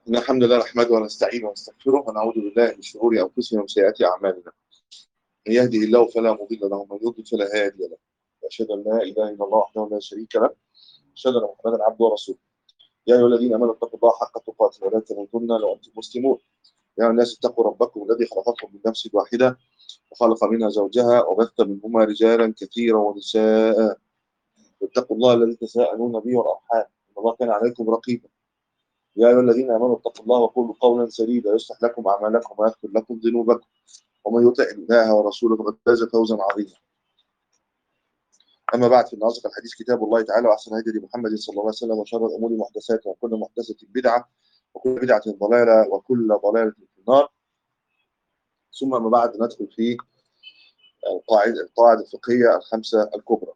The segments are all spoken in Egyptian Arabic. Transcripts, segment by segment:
إن الحمد لله نحمده ونستعينه ونستغفره ونعوذ بالله من شرور أنفسنا ومن سيئات أعمالنا من يهده الله فلا مضل له ومن يضلل فلا هادي له وأشهد أن لا إله إلا الله وحده لا شريك له أشهد أن محمدا عبده ورسوله يا أيها الذين آمنوا اتقوا الله حق تقاته ولا تموتن إلا وأنتم مسلمون يا أيها الناس اتقوا ربكم الذي خلقكم من نفس واحدة وخلق منها زوجها وبث منهما رجالا كثيرا ونساء واتقوا الله الذي تساءلون به والأرحام إن الله كان عليكم رقيبا يا أيها الذين آمنوا اتقوا الله وقولوا قولا سديدا يصلح لكم أعمالكم ويغفر لكم ذنوبكم ومن يطع الله ورسوله فقد فاز فوزا عظيما أما بعد فإن أصدق الحديث كتاب الله تعالى وأحسن هدي محمد صلى الله عليه وسلم وشر الأمور محدثاتها وكل محدثة بدعة وكل بدعة ضلالة وكل ضلالة في النار ثم أما بعد ندخل في القاعدة القواعد الفقهية الخمسة الكبرى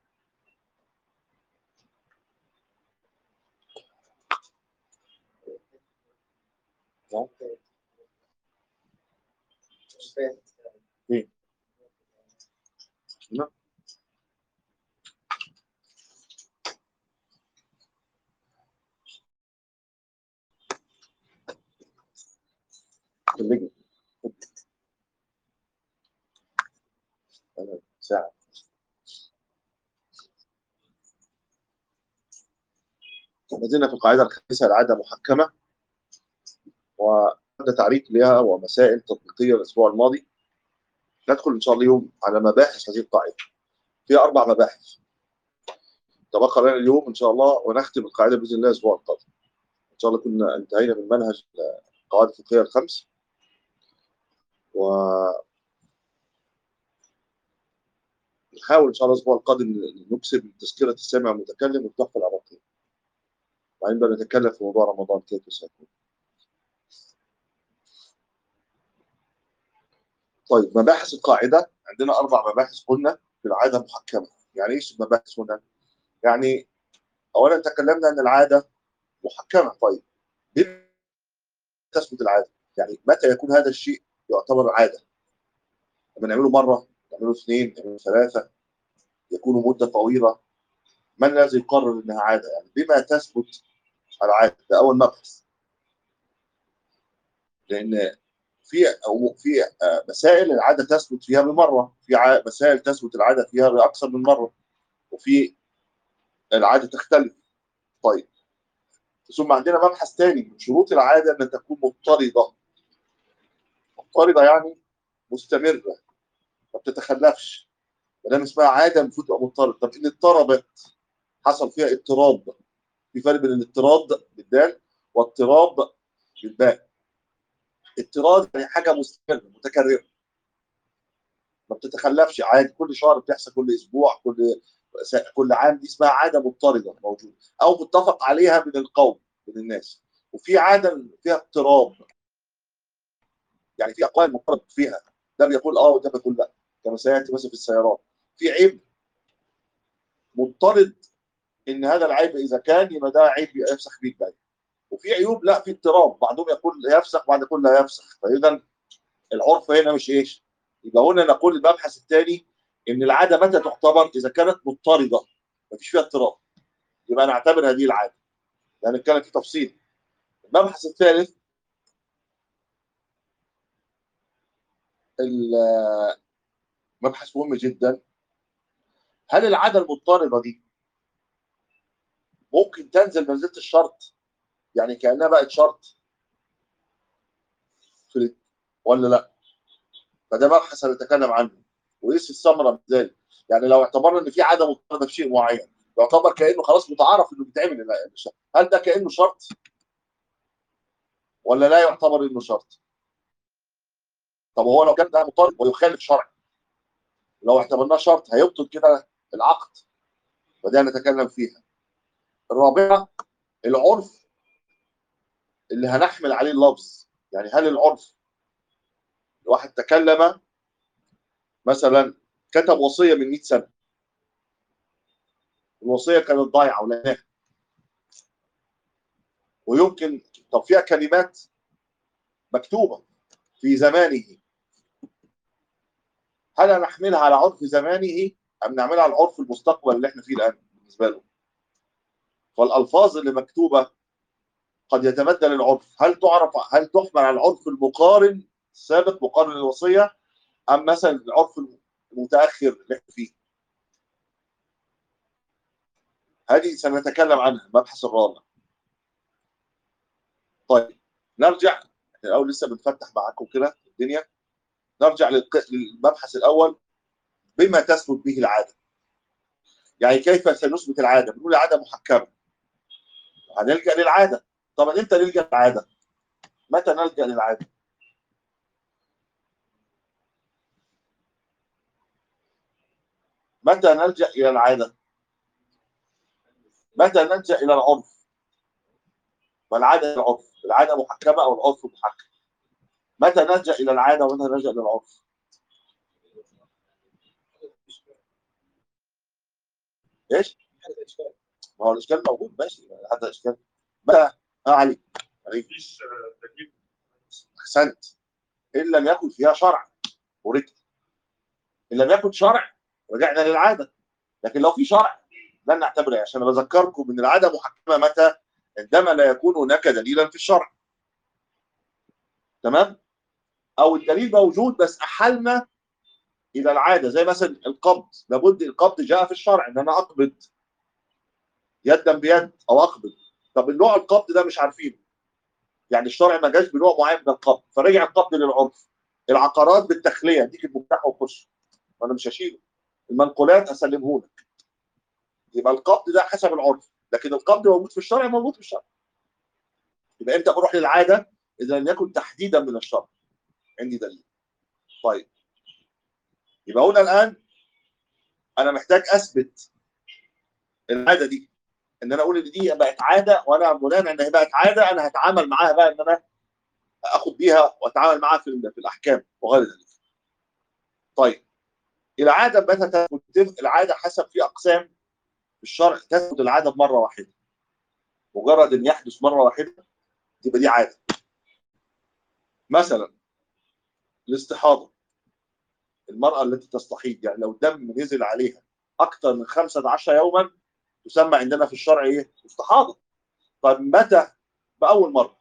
إيه؟ نعم. خليك أنا ساعة ما زلنا في القاعدة الخامسة العادة محكمة وعندنا تعريف لها ومسائل تطبيقية الأسبوع الماضي ندخل إن شاء الله اليوم على مباحث هذه القاعدة فيها أربع مباحث تبقى لنا اليوم إن شاء الله ونختم القاعدة بإذن الله الأسبوع القادم إن شاء الله كنا انتهينا من منهج القواعد الفقهية الخمس و نحاول إن شاء الله الأسبوع القادم نكسب تذكرة السامع المتكلم والتحفة العراقية وبعدين بقى نتكلم في موضوع رمضان كيف سيكون طيب مباحث القاعدة عندنا أربع مباحث قلنا في العادة محكمة يعني إيش المباحث هنا؟ يعني أولا تكلمنا أن العادة محكمة طيب ليه تثبت العادة؟ يعني متى يكون هذا الشيء يعتبر عادة؟ لما نعمله مرة نعمله اثنين نعمله ثلاثة يكون مدة طويلة من الذي يقرر انها عاده يعني بما تثبت العاده ده اول مبحث لان في أو في مسائل العاده تثبت فيها بمره في مسائل تثبت العاده فيها باكثر من مره وفي العاده تختلف طيب ثم عندنا مبحث ثاني من شروط العاده ان تكون مضطرده مضطرده يعني مستمره ما بتتخلفش ما دام اسمها عاده المفروض تبقى مضطرده طب ان اضطربت حصل فيها اضطراب في فرق بين الاضطراد بالدال واضطراب بالباء اضطراد يعني حاجه مستمره متكرره ما بتتخلفش عادي كل شهر بتحصل كل اسبوع كل كل عام دي اسمها عاده مضطرده موجوده او متفق عليها من القوم من الناس وفي عاده فيها اضطراب يعني في اقوال مضطرب فيها ده بيقول اه وده بيقول لا كما سياتي مثلا في السيارات في عيب مضطرد ان هذا العيب اذا كان يبقى ده عيب يفسخ به البيع وفي عيوب لا في اضطراب بعضهم يقول يفسخ بعض يقول لا يفسخ فاذا العرف هنا مش ايش يبقى هنا نقول المبحث الثاني ان العاده متى تعتبر اذا كانت مضطرده مفيش فيها اضطراب يبقى نعتبر هذه العاده يعني نتكلم في تفصيل المبحث الثالث مبحث مهم جدا هل العاده المضطرده دي ممكن تنزل منزله الشرط يعني كانها بقت شرط في ولا لا فده مبحث هنتكلم عنه وايش الثمره من ذلك يعني لو اعتبرنا ان في عاده مضطرده في شيء معين يعتبر كانه خلاص متعارف انه بيتعمل هل ده كانه شرط ولا لا يعتبر انه شرط طب هو لو كان ده مضطرد ويخالف شرع لو اعتبرناه شرط هيبطل كده العقد فده نتكلم فيها الرابعه العرف اللي هنحمل عليه اللفظ يعني هل العرف واحد تكلم مثلا كتب وصيه من 100 سنه الوصيه كانت ضايعه ولقاها ويمكن طب فيها كلمات مكتوبه في زمانه هل نحملها على عرف زمانه ام نعملها على العرف المستقبل اللي احنا فيه الان بالنسبه له فالالفاظ اللي مكتوبه قد يتبدل العرف هل تعرف هل تحمل على العرف المقارن السابق مقارن للوصيه ام مثلا العرف المتاخر اللي احنا فيه هذه سنتكلم عنها المبحث الرابع طيب نرجع احنا الاول لسه بنفتح معاكم كده الدنيا نرجع للمبحث الاول بما تثبت به العاده يعني كيف سنثبت العاده بنقول العاده محكمه هنلجا للعاده طبعا امتى نلجا للعاده متى نلجا للعاده متى نلجا الى العاده متى نلجا الى العرف والعاده العرف العاده محكمه او العرف محكم متى نلجا الى العاده ومتى نلجا الى العرف ايش؟ ما هو الاشكال موجود ماشي هذا اشكال بقى اه علي علي احسنت ان لم يكن فيها شرع ورد ان لم يكن شرع رجعنا للعاده لكن لو في شرع لن نعتبره عشان بذكركم ان العاده محكمه متى عندما لا يكون هناك دليلا في الشرع تمام او الدليل موجود بس احلنا الى العاده زي مثلا القبض لابد القبض جاء في الشرع ان انا اقبض يدا بيد او اقبض طب النوع القبض ده مش عارفينه يعني الشرع ما جاش بنوع معين من القبض فرجع القبض للعرف العقارات بالتخليه اديك المفتاح وخش وانا مش هشيله المنقولات اسلمه لك يبقى القبض ده حسب العرف لكن القبض موجود في الشرع موجود في الشرع يبقى امتى بروح للعاده اذا لم يكن تحديدا من الشرع عندي دليل طيب يبقى هنا الان انا محتاج اثبت العاده دي ان انا اقول ان دي بقت عاده وانا بناء ان هي بقت عاده انا هتعامل معاها بقى ان انا اخد بيها واتعامل معاها في في الاحكام وغير ذلك. طيب العاده متى تثبت؟ العاده حسب في اقسام في الشرع تثبت العاده بمره واحده. مجرد ان يحدث مره واحده تبقى دي عاده. مثلا الاستحاضه المراه التي تستحيض يعني لو الدم نزل عليها اكثر من 15 يوما تسمى عندنا في الشرع ايه؟ مستحاضه. طيب متى؟ باول مره.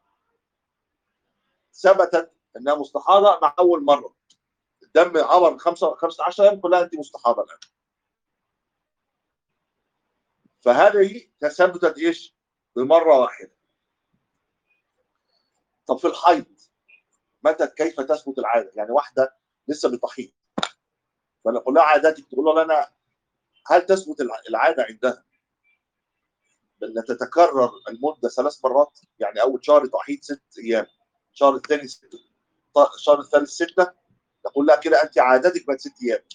ثبتت انها مستحاضه مع اول مره. الدم عبر 15 يوم كلها انت مستحاضه الان. فهذه تثبتت ايش؟ بمره واحده. طب في الحيض متى كيف تثبت العاده؟ يعني واحده لسه بتحيض فنقول لها عاداتك تقول له انا هل تثبت العاده عندها بان تتكرر المده ثلاث مرات يعني اول شهر تحيض ست ايام الشهر الثاني ست الشهر الثالث سته نقول لها كده انت عادتك بقت ست ايام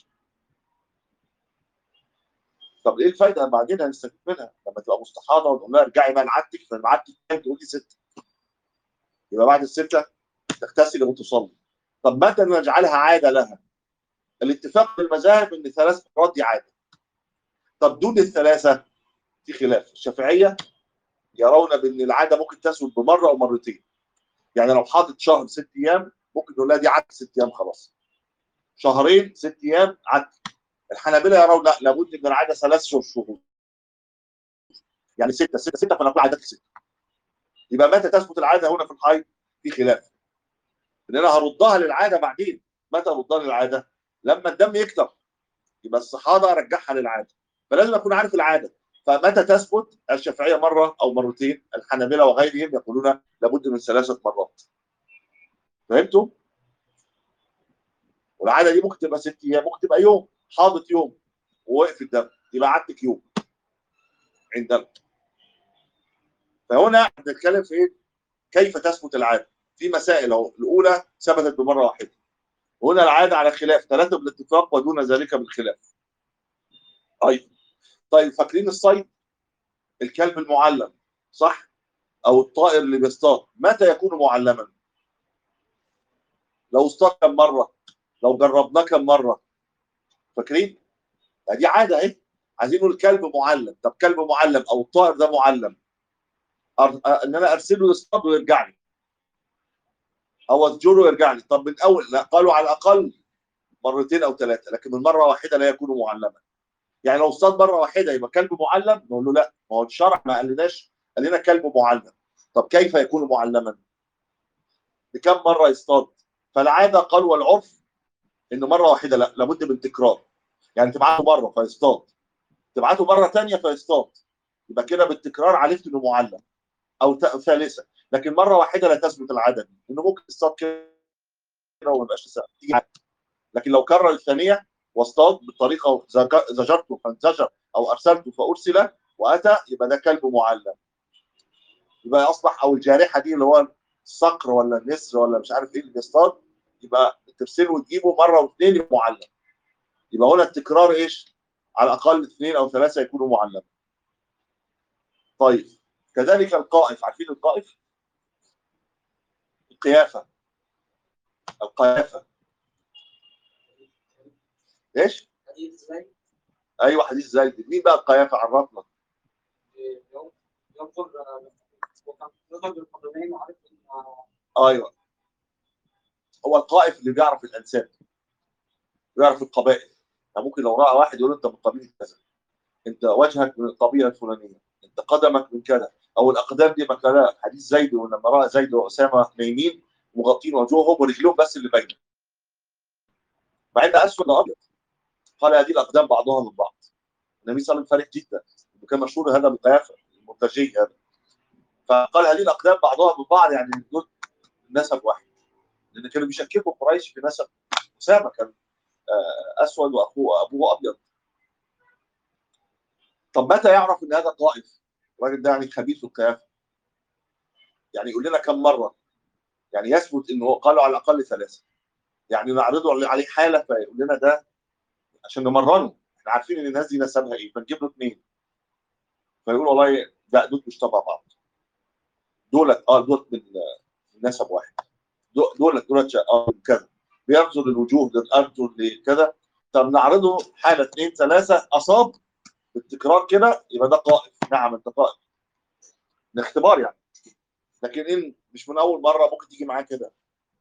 طب ايه الفايده بعدين هنستفيد منها لما تبقى مستحاضه ونقول لها ارجعي بقى لعادتك فعادتك تقول لي سته يبقى بعد السته تغتسل وتصلي طب متى نجعلها عاده لها؟ الاتفاق بالمذاهب ان ثلاث مرات دي عاده طب دون الثلاثه في خلاف الشافعيه يرون بان العاده ممكن تثبت بمره او مرتين يعني لو حاطط شهر ست ايام ممكن نقول لها دي عاده ست ايام خلاص شهرين ست ايام عاده الحنابله يرون لا لابد من العاده ثلاث شهور يعني سته سته سته فنقول عادات سته يبقى متى تثبت العاده هنا في الحيض في خلاف ان انا هردها للعاده بعدين متى اردها للعاده لما الدم يكتر يبقى الصحابه ارجعها للعاده فلازم اكون عارف العاده فمتى تثبت الشافعيه مره او مرتين الحنابله وغيرهم يقولون لابد من ثلاثه مرات فهمتوا؟ والعاده دي ممكن تبقى ست ايام ممكن تبقى يوم حاضت يوم ووقف الدم يبقى عادتك يوم عندنا فهنا بنتكلم في ايه؟ كيف تثبت العاده؟ في مسائل اهو الاولى ثبتت بمره واحده هنا العاده على خلاف ثلاثه بالاتفاق ودون ذلك بالخلاف طيب طيب فاكرين الصيد الكلب المعلم صح او الطائر اللي بيصطاد متى يكون معلما لو اصطاد كم مره لو جربناه كم مره فاكرين دي عاده اهي عايزين نقول كلب معلم طب كلب معلم او الطائر ده معلم أر... ان انا ارسله يصطاد ويرجع لي او اسجره ويرجع لي طب من اول لا قالوا على الاقل مرتين او ثلاثه لكن من مره واحده لا يكون معلما يعني لو اصطاد مره واحده يبقى كلب معلم نقول له لا ما هو الشرع ما قالناش قال لنا كلب معلم طب كيف يكون معلما؟ بكم مره يصطاد؟ فالعاده قال والعرف انه مره واحده لا لابد من تكرار يعني تبعته مره فيصطاد تبعته مره ثانيه فيصطاد يبقى كده بالتكرار عرفت انه معلم او ثالثه لكن مره واحده لا تثبت العاده دي انه ممكن تصطاد كده وما يبقاش تيجي لكن لو كرر الثانيه واصطاد بالطريقه زجرته فانزجر او ارسلته فارسل واتى يبقى ده كلب معلم يبقى اصبح او الجارحه دي اللي هو الصقر ولا النسر ولا مش عارف ايه اللي بيصطاد يبقى ترسله وتجيبه مره واثنين يبقى معلم يبقى هنا التكرار ايش؟ على الاقل اثنين او ثلاثه يكونوا معلم طيب كذلك القائف عارفين القائف؟ القيافه القيافه ايش؟ حديث زي ايوه حديث زيد مين بقى القيافه عرفنا؟ ينظر وكان نظر بالقدمين وعرف ان ايوه هو القائف اللي بيعرف الانساب بيعرف القبائل يعني ممكن لو راى واحد يقول انت من قبيله كذا انت وجهك من القبيله الفلانيه انت قدمك من كذا او الاقدام دي مكانها حديث زيد ولما راى زيد واسامه نايمين مغطين وجوههم ورجلهم بس اللي باينه مع ان اسود ابيض قال هذه الاقدام بعضها من بعض النبي صلى الله عليه وسلم فرح جدا وكان مشهور هذا بالقيافه المرتجي هذا فقال هذه الاقدام بعضها من بعض يعني دول نسب واحد لان كانوا بيشككوا قريش في نسب اسامه كان آه، اسود واخوه ابوه ابيض طب متى يعرف ان هذا طائف؟ الراجل ده يعني خبيث القيافه يعني يقول لنا كم مره يعني يثبت انه هو قالوا على الاقل ثلاثه يعني نعرضه عليه حاله فيقول لنا ده عشان نمرنه احنا عارفين ان الناس دي نسبها ايه فنجيب له اثنين فيقول والله لا دول مش تبع بعض دولت اه دولت من من نسب واحد دول- دولت دولت شا- اه من كذا بيغزل الوجوه للارجل لكذا طب نعرضه حاله اثنين ثلاثه اصاب بالتكرار كده يبقى ده قائف نعم انت قائف ده اختبار يعني لكن ان مش من اول مره ممكن تيجي معاه كده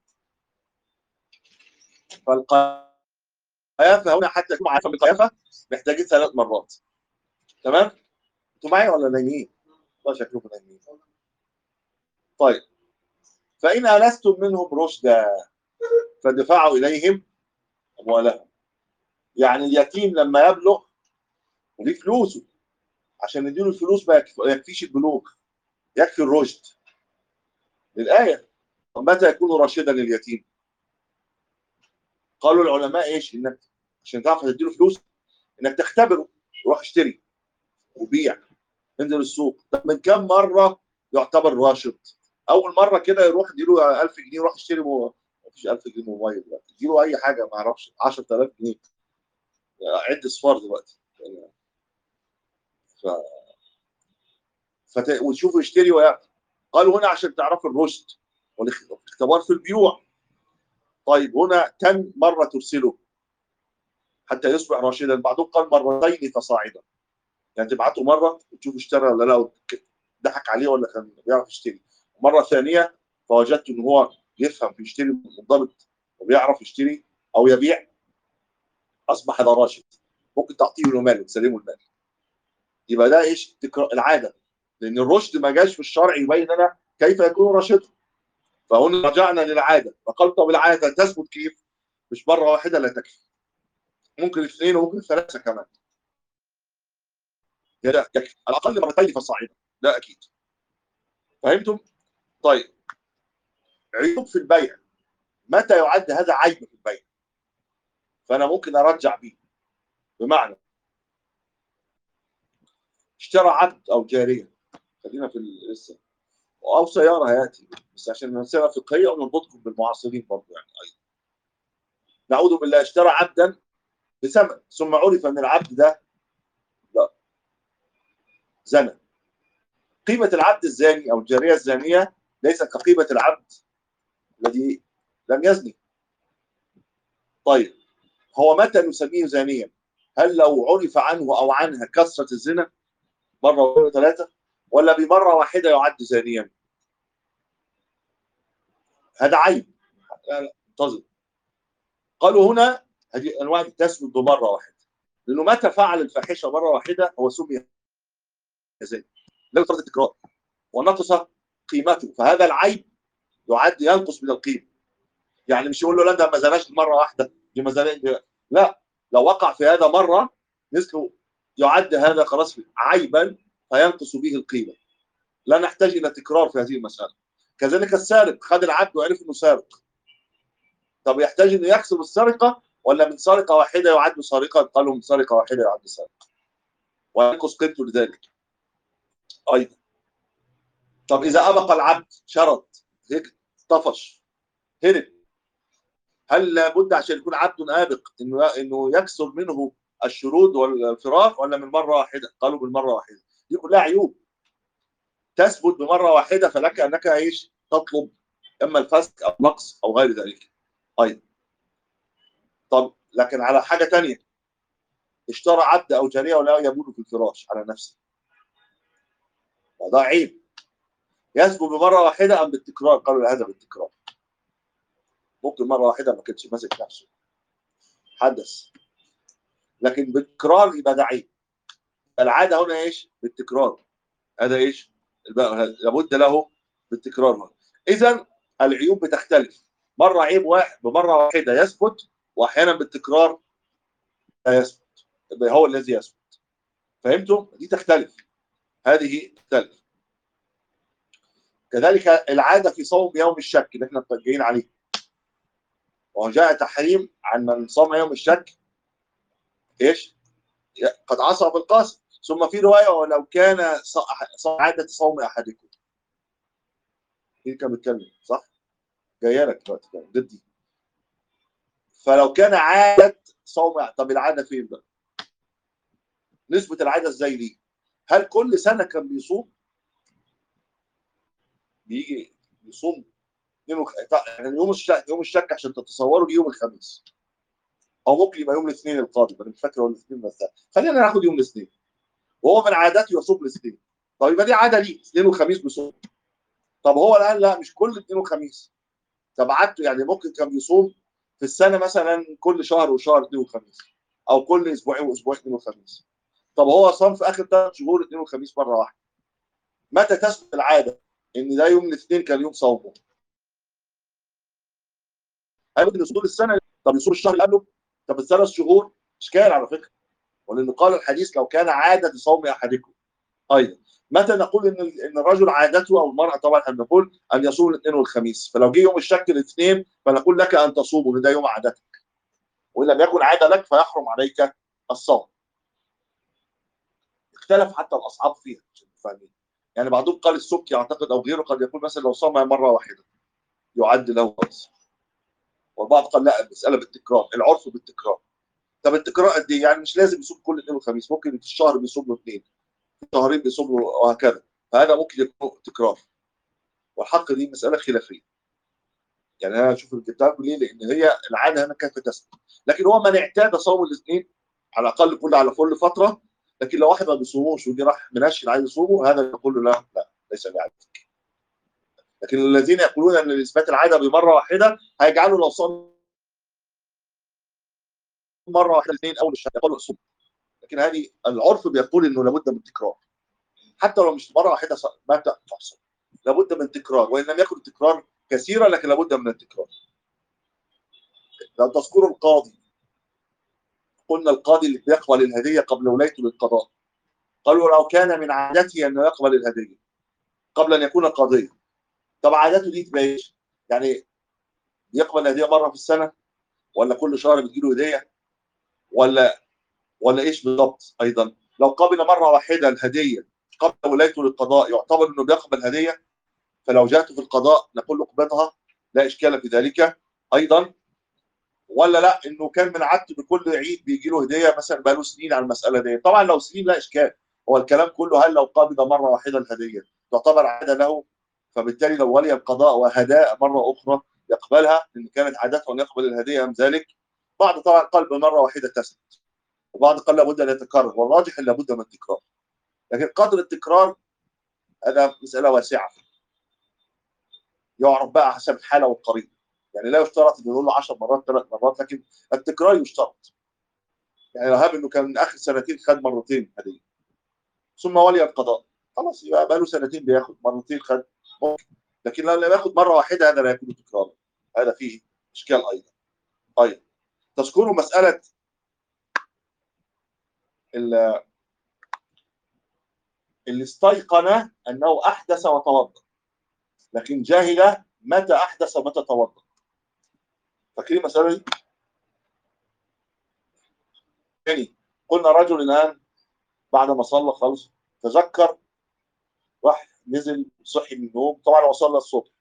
فالقيافه هنا حتى يكون عارفه بالقيافه محتاجين ثلاث مرات تمام انتوا معايا ولا نايمين؟ والله شكلكم نايمين طيب فإن آنستم منهم رشدا فدفعوا إليهم أموالهم يعني اليتيم لما يبلغ وليه فلوسه عشان نديله الفلوس ما يكف- ما يكفيش البلوغ يكفي الرشد للآية طب متى يكون راشدا اليتيم؟ قالوا العلماء ايش؟ انك عشان تعرف تديله فلوس انك تختبره روح اشتري وبيع انزل السوق طب من كم مره يعتبر راشد؟ اول مره كده يروح اديله 1000 جنيه يروح يشتري مو... مفيش 1000 جنيه موبايل دلوقتي اديله اي حاجه ما اعرفش 10000 جنيه عد صفار دلوقتي ف... فت... وتشوفه يشتري ويعمل قالوا هنا عشان تعرفوا الرشد والاختبار في البيوع طيب هنا كم مره ترسله حتى يصبح راشدا بعضهم قال مرتين فصاعدا يعني تبعته مره وتشوف اشترى ولا لا ضحك عليه ولا كان بيعرف يشتري مره ثانيه فوجدت ان هو يفهم بيشتري منضبط وبيعرف يشتري او يبيع اصبح ده راشد ممكن تعطيه له مال وتسلمه المال يبقى ده ايش تكرار العاده لان الرشد ما جاش في الشرع يبين لنا كيف يكون راشدا فهنا رجعنا للعاده فقال طب العاده تثبت كيف؟ مش مره واحده لا تكفي ممكن اثنين وممكن ثلاثه كمان يا لا يكفي على الاقل مرتين فصاعدا ده اكيد فهمتم؟ طيب عيوب في البيع متى يعد هذا عيب في البيع؟ فانا ممكن ارجع به بمعنى اشترى عبد او جاريه خلينا في ال- لسه او سياره هياتي بس عشان المساله فقهيه ونربطكم بالمعاصرين برضه يعني ايضا نعوذ بالله اشترى عبدا بثمن ثم عرف ان العبد ده لا زنى قيمه العبد الزاني او الجاريه الزانيه ليست كقيمه العبد الذي لم يزني طيب هو متى نسميه زانيا هل لو عرف عنه او عنها كثره الزنا مره واثنين ثلاثه ولا بمره واحده يعد زانيا هذا عيب لا لا انتظر قالوا هنا هذه انواع تثبت بمره واحده لانه متى فعل الفاحشه مره واحده هو سمي زاني لا يطرد التكرار ونقص قيمته فهذا العيب يعد ينقص من القيمه يعني مش يقول له لا ده ما زناش مره واحده دي ما زناش لا لو وقع في هذا مره مثله يعد هذا خلاص عيبا فينقص به القيمه لا نحتاج الى تكرار في هذه المساله كذلك السارق خد العبد وعرف انه سارق طب يحتاج انه يكسب السرقه ولا من سرقه واحده يعد سارقا قالوا من سرقه واحده يعد سارقا وينقص قيمته لذلك ايضا طب اذا ابق العبد شرط هيك طفش هرب هل لابد عشان يكون عبد ابق انه انه يكسر منه الشرود والفراق ولا من مره واحده؟ قالوا بالمره واحده دي كلها عيوب تثبت بمره واحده فلك انك ايش؟ تطلب اما الفسق او نقص او غير ذلك ايضا طب لكن على حاجه ثانيه اشترى عبد او جاريه ولا يبول في الفراش على نفسه وده عيب يثبت بمره واحده ام بالتكرار قالوا هذا بالتكرار ممكن مره واحده ما كانش ماسك نفسه حدث لكن بالتكرار يبقى ده عيب العاده هنا ايش بالتكرار هذا ايش لابد له بالتكرار هنا اذا العيوب بتختلف مره عيب واحد بمره واحده يثبت واحيانا بالتكرار لا يثبت يبقى هو الذي يثبت فهمتوا دي تختلف هذه تختلف كذلك العاده في صوم يوم الشك اللي احنا جايين عليه وجاء تحريم عن من صام يوم الشك ايش؟ قد عصى بالقاسم ثم في روايه ولو كان عاده صوم احدكم مين كان بيتكلم صح؟ جايه لك دلوقتي ضدي فلو كان عاده صوم طب العاده فين بقى؟ نسبه العاده ازاي دي؟ هل كل سنه كان بيصوم؟ بيجي يصوم يوم يعني يوم الشك يوم الشك عشان تتصوروا دي يوم الخميس او ممكن يبقى يوم الاثنين القادم انا مش فاكر هو الاثنين بس خلينا ناخد يوم الاثنين وهو من عاداته يصوم الاثنين طب يبقى دي عاده ليه اثنين وخميس بيصوم طب هو الان لا مش كل اثنين وخميس طب عادته يعني ممكن كان بيصوم في السنه مثلا كل شهر وشهر اثنين وخميس او كل اسبوعين واسبوع اثنين وخميس طب هو صام في اخر ثلاث شهور اثنين وخميس مره واحده متى تثبت العاده ان ده يوم الاثنين كان يوم صومه هل يصوم السنه طب يصوم الشهر اللي قبله طب الثلاث شهور اشكال على فكره ولان قال الحديث لو كان عاده صوم احدكم ايضا متى نقول ان ان الرجل عادته او المراه طبعا احنا بنقول ان يصوم الاثنين والخميس فلو جه يوم الشك الاثنين فنقول لك ان تصوم لان ده يوم عادتك وان لم يكن عاده لك فيحرم عليك الصوم اختلف حتى الاصحاب فيها عشان فاهمين يعني بعضهم قال السبكي اعتقد او غيره قد يقول مثلا لو صام مره واحده يعد له خالص والبعض قال لا المساله بالتكرار العرف بالتكرار طب التكرار قد ايه؟ يعني مش لازم يصوم كل اثنين وخميس ممكن في الشهر بيصوم له اثنين في شهرين بيصوم له وهكذا فهذا ممكن يكون تكرار والحق دي مساله خلافيه يعني انا اشوف الكتاب ليه؟ لان هي العاده هنا كيف تثبت لكن هو من اعتاد صوم الاثنين على الاقل كل على كل فتره لكن لو واحد ما بيصوموش ودي راح منشن عايز يصومه هذا يقول له لا لا ليس بعادتك لكن الذين يقولون ان اثبات العاده بمره واحده هيجعلوا لو صام مره واحده اثنين اول الشهر يقولوا صوم لكن هذه العرف بيقول انه لابد من تكرار حتى لو مش مره واحده ما تحصل لابد من تكرار وان لم يكن التكرار كثيرا لكن لابد من التكرار لو تذكروا القاضي قلنا القاضي اللي بيقبل الهديه قبل ولايته للقضاء قالوا لو كان من عادته انه يقبل الهديه قبل ان يكون قاضيا طب عادته دي تبقى ايش؟ يعني يقبل الهديه مره في السنه ولا كل شهر بتجيله هديه ولا ولا ايش بالضبط ايضا لو قبل مره واحده الهديه قبل ولايته للقضاء يعتبر انه بيقبل هديه فلو جاءته في القضاء نقول له اقبضها لا اشكال في ذلك ايضا ولا لا انه كان من عادته بكل عيد بيجي له هديه مثلا بقى له سنين على المساله دي طبعا لو سنين لا اشكال هو الكلام كله هل لو قبض مره واحده الهديه تعتبر عاده له فبالتالي لو ولي القضاء وهداء مره اخرى يقبلها لان كانت عادته ان يقبل الهديه ام ذلك بعض طبعا قال بمره واحده تثبت وبعض قال لابد ان يتكرر والراجح ان لابد من التكرار لكن قدر التكرار هذا مساله واسعه يعرف بقى حسب الحاله والقريب يعني لا يشترط انه يقول له 10 مرات ثلاث مرات لكن التكرار يشترط يعني رهاب انه كان من اخر سنتين خد مرتين هديه ثم ولي القضاء خلاص يبقى بقى له سنتين بياخد مرتين خد ممكن لكن لو لم ياخد مره واحده هذا لا يكون تكرارا هذا فيه اشكال ايضا طيب تذكروا مساله ال- اللي استيقن انه احدث وتوضا لكن جاهل متى احدث ومتى توضا فاكرين المساله دي؟ تاني قلنا رجل الان بعد ما صلى خلص تذكر راح نزل صحي من النوم طبعا هو صلى الصبح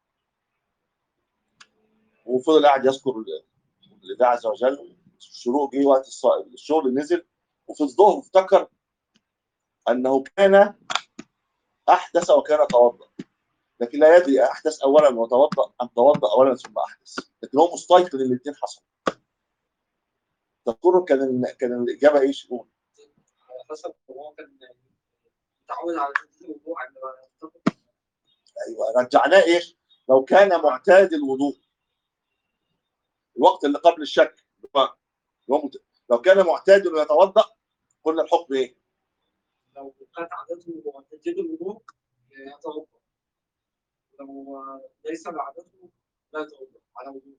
وفضل قاعد يذكر الله عز وجل الشروق جه وقت الص- الشغل نزل وفي الظهر افتكر انه كان احدث وكان توضا لكن لا يدري احدث اولا وتوضا ام توضا اولا ثم احدث لكن هو مستيقن الاثنين حصل تذكروا كان كان الاجابه ايش؟ قول على حسب هو كان متعود على تجديد الوضوء عندما يفتقد ايوه رجعناه ايش؟ لو كان معتاد الوضوء الوقت اللي قبل الشك هو مت- لو كان معتاد انه يتوضا قلنا الحكم ايه؟ لو كانت عادته تجديد الوضوء يتوضا لو ليس بعادته لا يتوضا على وضوء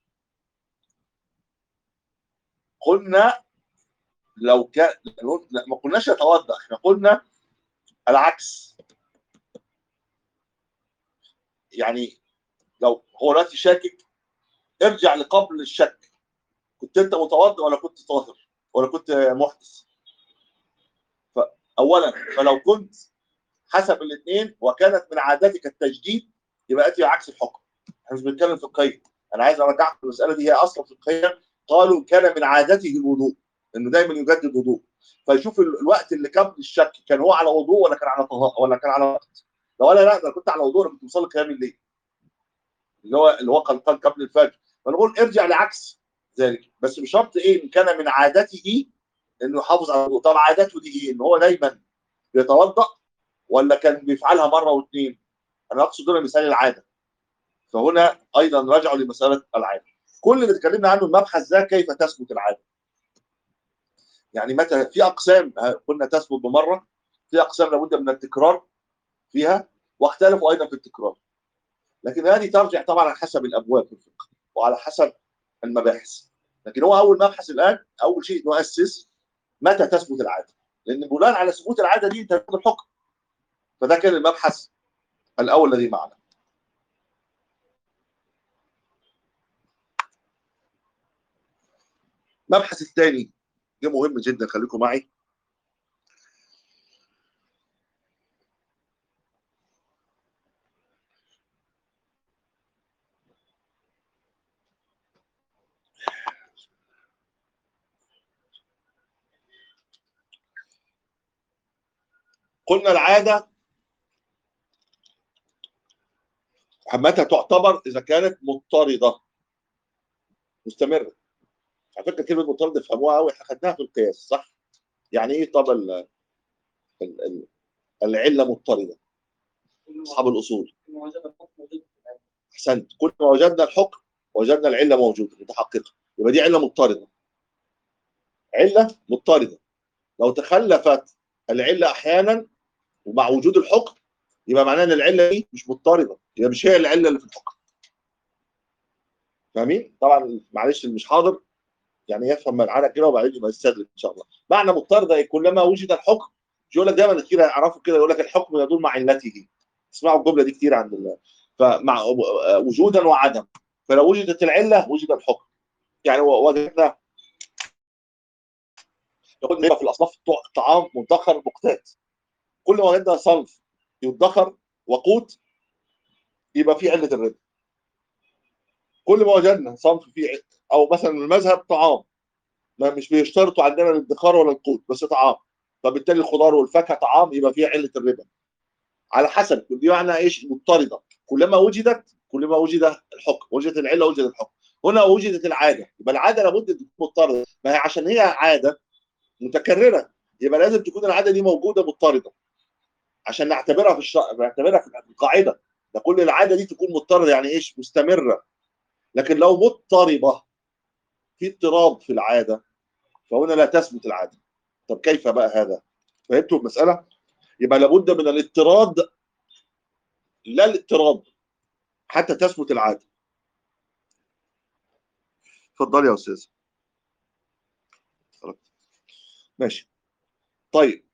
قلنا لو كان لا ما قلناش يتوضا احنا قلنا العكس يعني لو هو دلوقتي شاكك ارجع لقبل الشك كنت انت متوضا ولا كنت طاهر ولا كنت محدث فاولا فلو كنت حسب الاثنين وكانت من عادتك التجديد يبقى اتي عكس الحكم احنا مش بنتكلم فقهيا انا عايز ارجعك المساله دي هي اصلا فقهيا قالوا كان من عادته الوضوء انه دايما يجدد وضوء فيشوف ال- الوقت اللي قبل الشك كان هو على وضوء ولا كان على طهارة ولا كان على وقت لو انا لا ده أنا كنت على وضوء انا كنت مصلي قيام الليل اللي هو اللي هو كان كان قبل الفجر فنقول ارجع لعكس ذلك بس بشرط ايه ان كان من عادته انه يحافظ على الوضوء طب عادته دي ايه ان هو دايما بيتوضا ولا كان بيفعلها مره واثنين انا اقصد هنا مثال العاده فهنا ايضا رجعوا لمساله العاده كل اللي اتكلمنا عنه المبحث ده كيف تثبت العاده يعني متى في اقسام آه، قلنا تثبت بمره في اقسام لابد من التكرار فيها واختلفوا ايضا في التكرار لكن هذه ترجع طبعا على حسب الابواب في الفقه وعلى حسب المباحث لكن هو اول مبحث الان اول شيء نؤسس متى تثبت العاده لان بناء على ثبوت العاده دي انت تاخد الحكم فده كان المبحث الاول الذي معنا المبحث الثاني ده مهم جدا خليكم معي قلنا العاده متى تعتبر اذا كانت مضطرده مستمره على فكره كلمه مضطرده فهموها قوي احنا خدناها في القياس صح؟ يعني ايه طب ال- ال- ال- العله مضطرده كل ما اصحاب الاصول كل ما وجد الحكم وجد العلم. احسنت كل ما وجدنا الحكم وجدنا العله موجوده متحققه يبقى دي عله مضطرده عله مضطرده لو تخلفت العله احيانا ومع وجود الحكم يبقى معناه ان العله دي مش مضطرده يبقى مش هي العله اللي في الحكم فاهمين؟ طبعا معلش اللي مش حاضر يعني يفهم معانا كده وبعدين يبقى يستدرك ان شاء الله معنى مضطرده إيه؟ كلما وجد الحكم مش يقول لك دايما كتير يعرفوا كده يقول لك الحكم يدور مع علته اسمعوا الجمله دي كتير عند الله فمع وجودا وعدم فلو وجدت العله وجد الحكم يعني وجدنا يقول إن في الاصناف طعام مدخر مقتات كل ما وجدنا صنف يدخر وقوت يبقى في عله الربا كل ما وجدنا صنف فيه او مثلا المذهب طعام ما مش بيشترطوا عندنا الادخار ولا القوت بس طعام فبالتالي الخضار والفاكهه طعام يبقى فيها عله الربا على حسب دي معنى ايش مضطرده كلما وجدت كلما وجد الحكم وجدت العله وجد الحكم هنا وجدت العاده يبقى العاده لابد ان تكون مضطرده ما هي عشان هي عاده متكرره يبقى لازم تكون العاده دي موجوده مضطرده عشان نعتبرها في الشرع نعتبرها في القاعده ده كل العاده دي تكون مضطرده يعني ايش مستمره لكن لو مضطربه في اضطراب في العاده فهنا لا تثبت العاده طب كيف بقى هذا فهمتوا المساله يبقى لابد من الاضطراد لا الاضطراب حتى تثبت العاده اتفضل يا استاذ ماشي طيب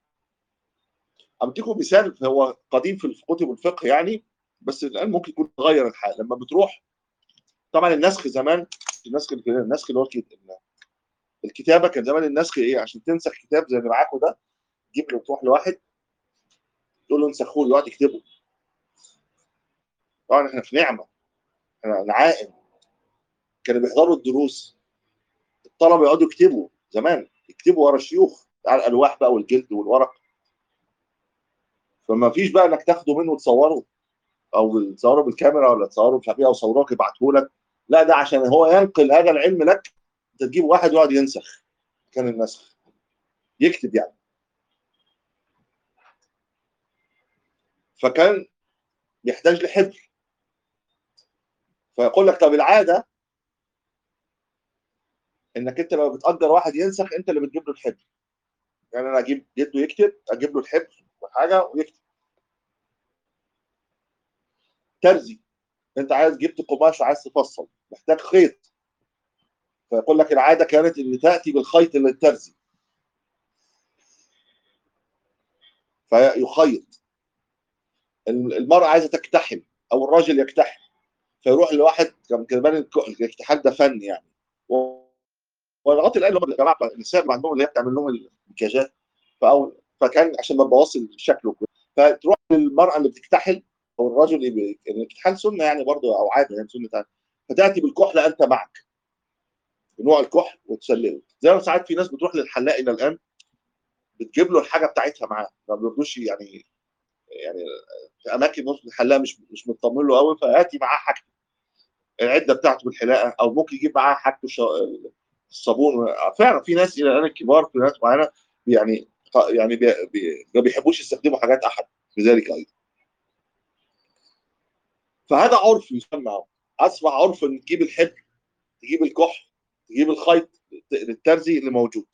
اديكم مثال هو قديم في كتب الفقه يعني بس الان ممكن يكون تغير الحال لما بتروح طبعا النسخ زمان النسخ النسخ اللي هو الكتابه كان زمان النسخ ايه عشان تنسخ كتاب زي اللي معاكم ده تجيب له تروح لواحد تقول له انسخوه يقعد يكتبه طبعا احنا في نعمه احنا نعائم كانوا بيحضروا الدروس الطلبه يقعدوا يكتبوا زمان يكتبوا ورا الشيوخ على الالواح بقى والجلد والورق فما فيش بقى انك تاخده منه وتصوره او تصوره بالكاميرا ولا تصوره مش عارف ايه او صوروك يبعته لك لا ده عشان هو ينقل هذا العلم لك انت تجيب واحد يقعد ينسخ كان النسخ يكتب يعني فكان يحتاج لحبر فيقول لك طب العاده انك انت لما بتأجر واحد ينسخ انت اللي بتجيب له الحبر يعني انا اجيب جده يكتب اجيب له الحبر وحاجه ويكتب ترزي انت عايز جبت قماش وعايز تفصل محتاج خيط فيقول لك العاده كانت ان تاتي بالخيط للترزي فيخيط المرأة عايزة تكتحل أو الراجل يكتحل فيروح لواحد كمان الاكتحال ده فن يعني ولغايه الان هم الجماعه النساء عندهم اللي هي بتعمل لهم المكياجات فأو فكان عشان ما تبوظش شكله فتروح للمراه اللي بتكتحل او الرجل اللي الاكتحال سنه يعني برضه او عاده يعني سنه ثانيه فتاتي بالكحله انت معك بنوع الكحل وتسلقه زي ما ساعات في ناس بتروح للحلاق الى الان بتجيب له الحاجه بتاعتها معاه ما بيرضوش يعني يعني في اماكن الحلاق مش مش مطمن له قوي فياتي معاه حاجته العده بتاعته بالحلاقه او ممكن يجيب معاه حاجته الصابون فعلا في ناس الى الان الكبار في ناس معينه يعني يعني بي بي ما بيحبوش يستخدموا حاجات احد لذلك ايضا فهذا عرف يسمى اصبح عرف ان تجيب الحبر تجيب الكحل تجيب الخيط للترزي اللي موجود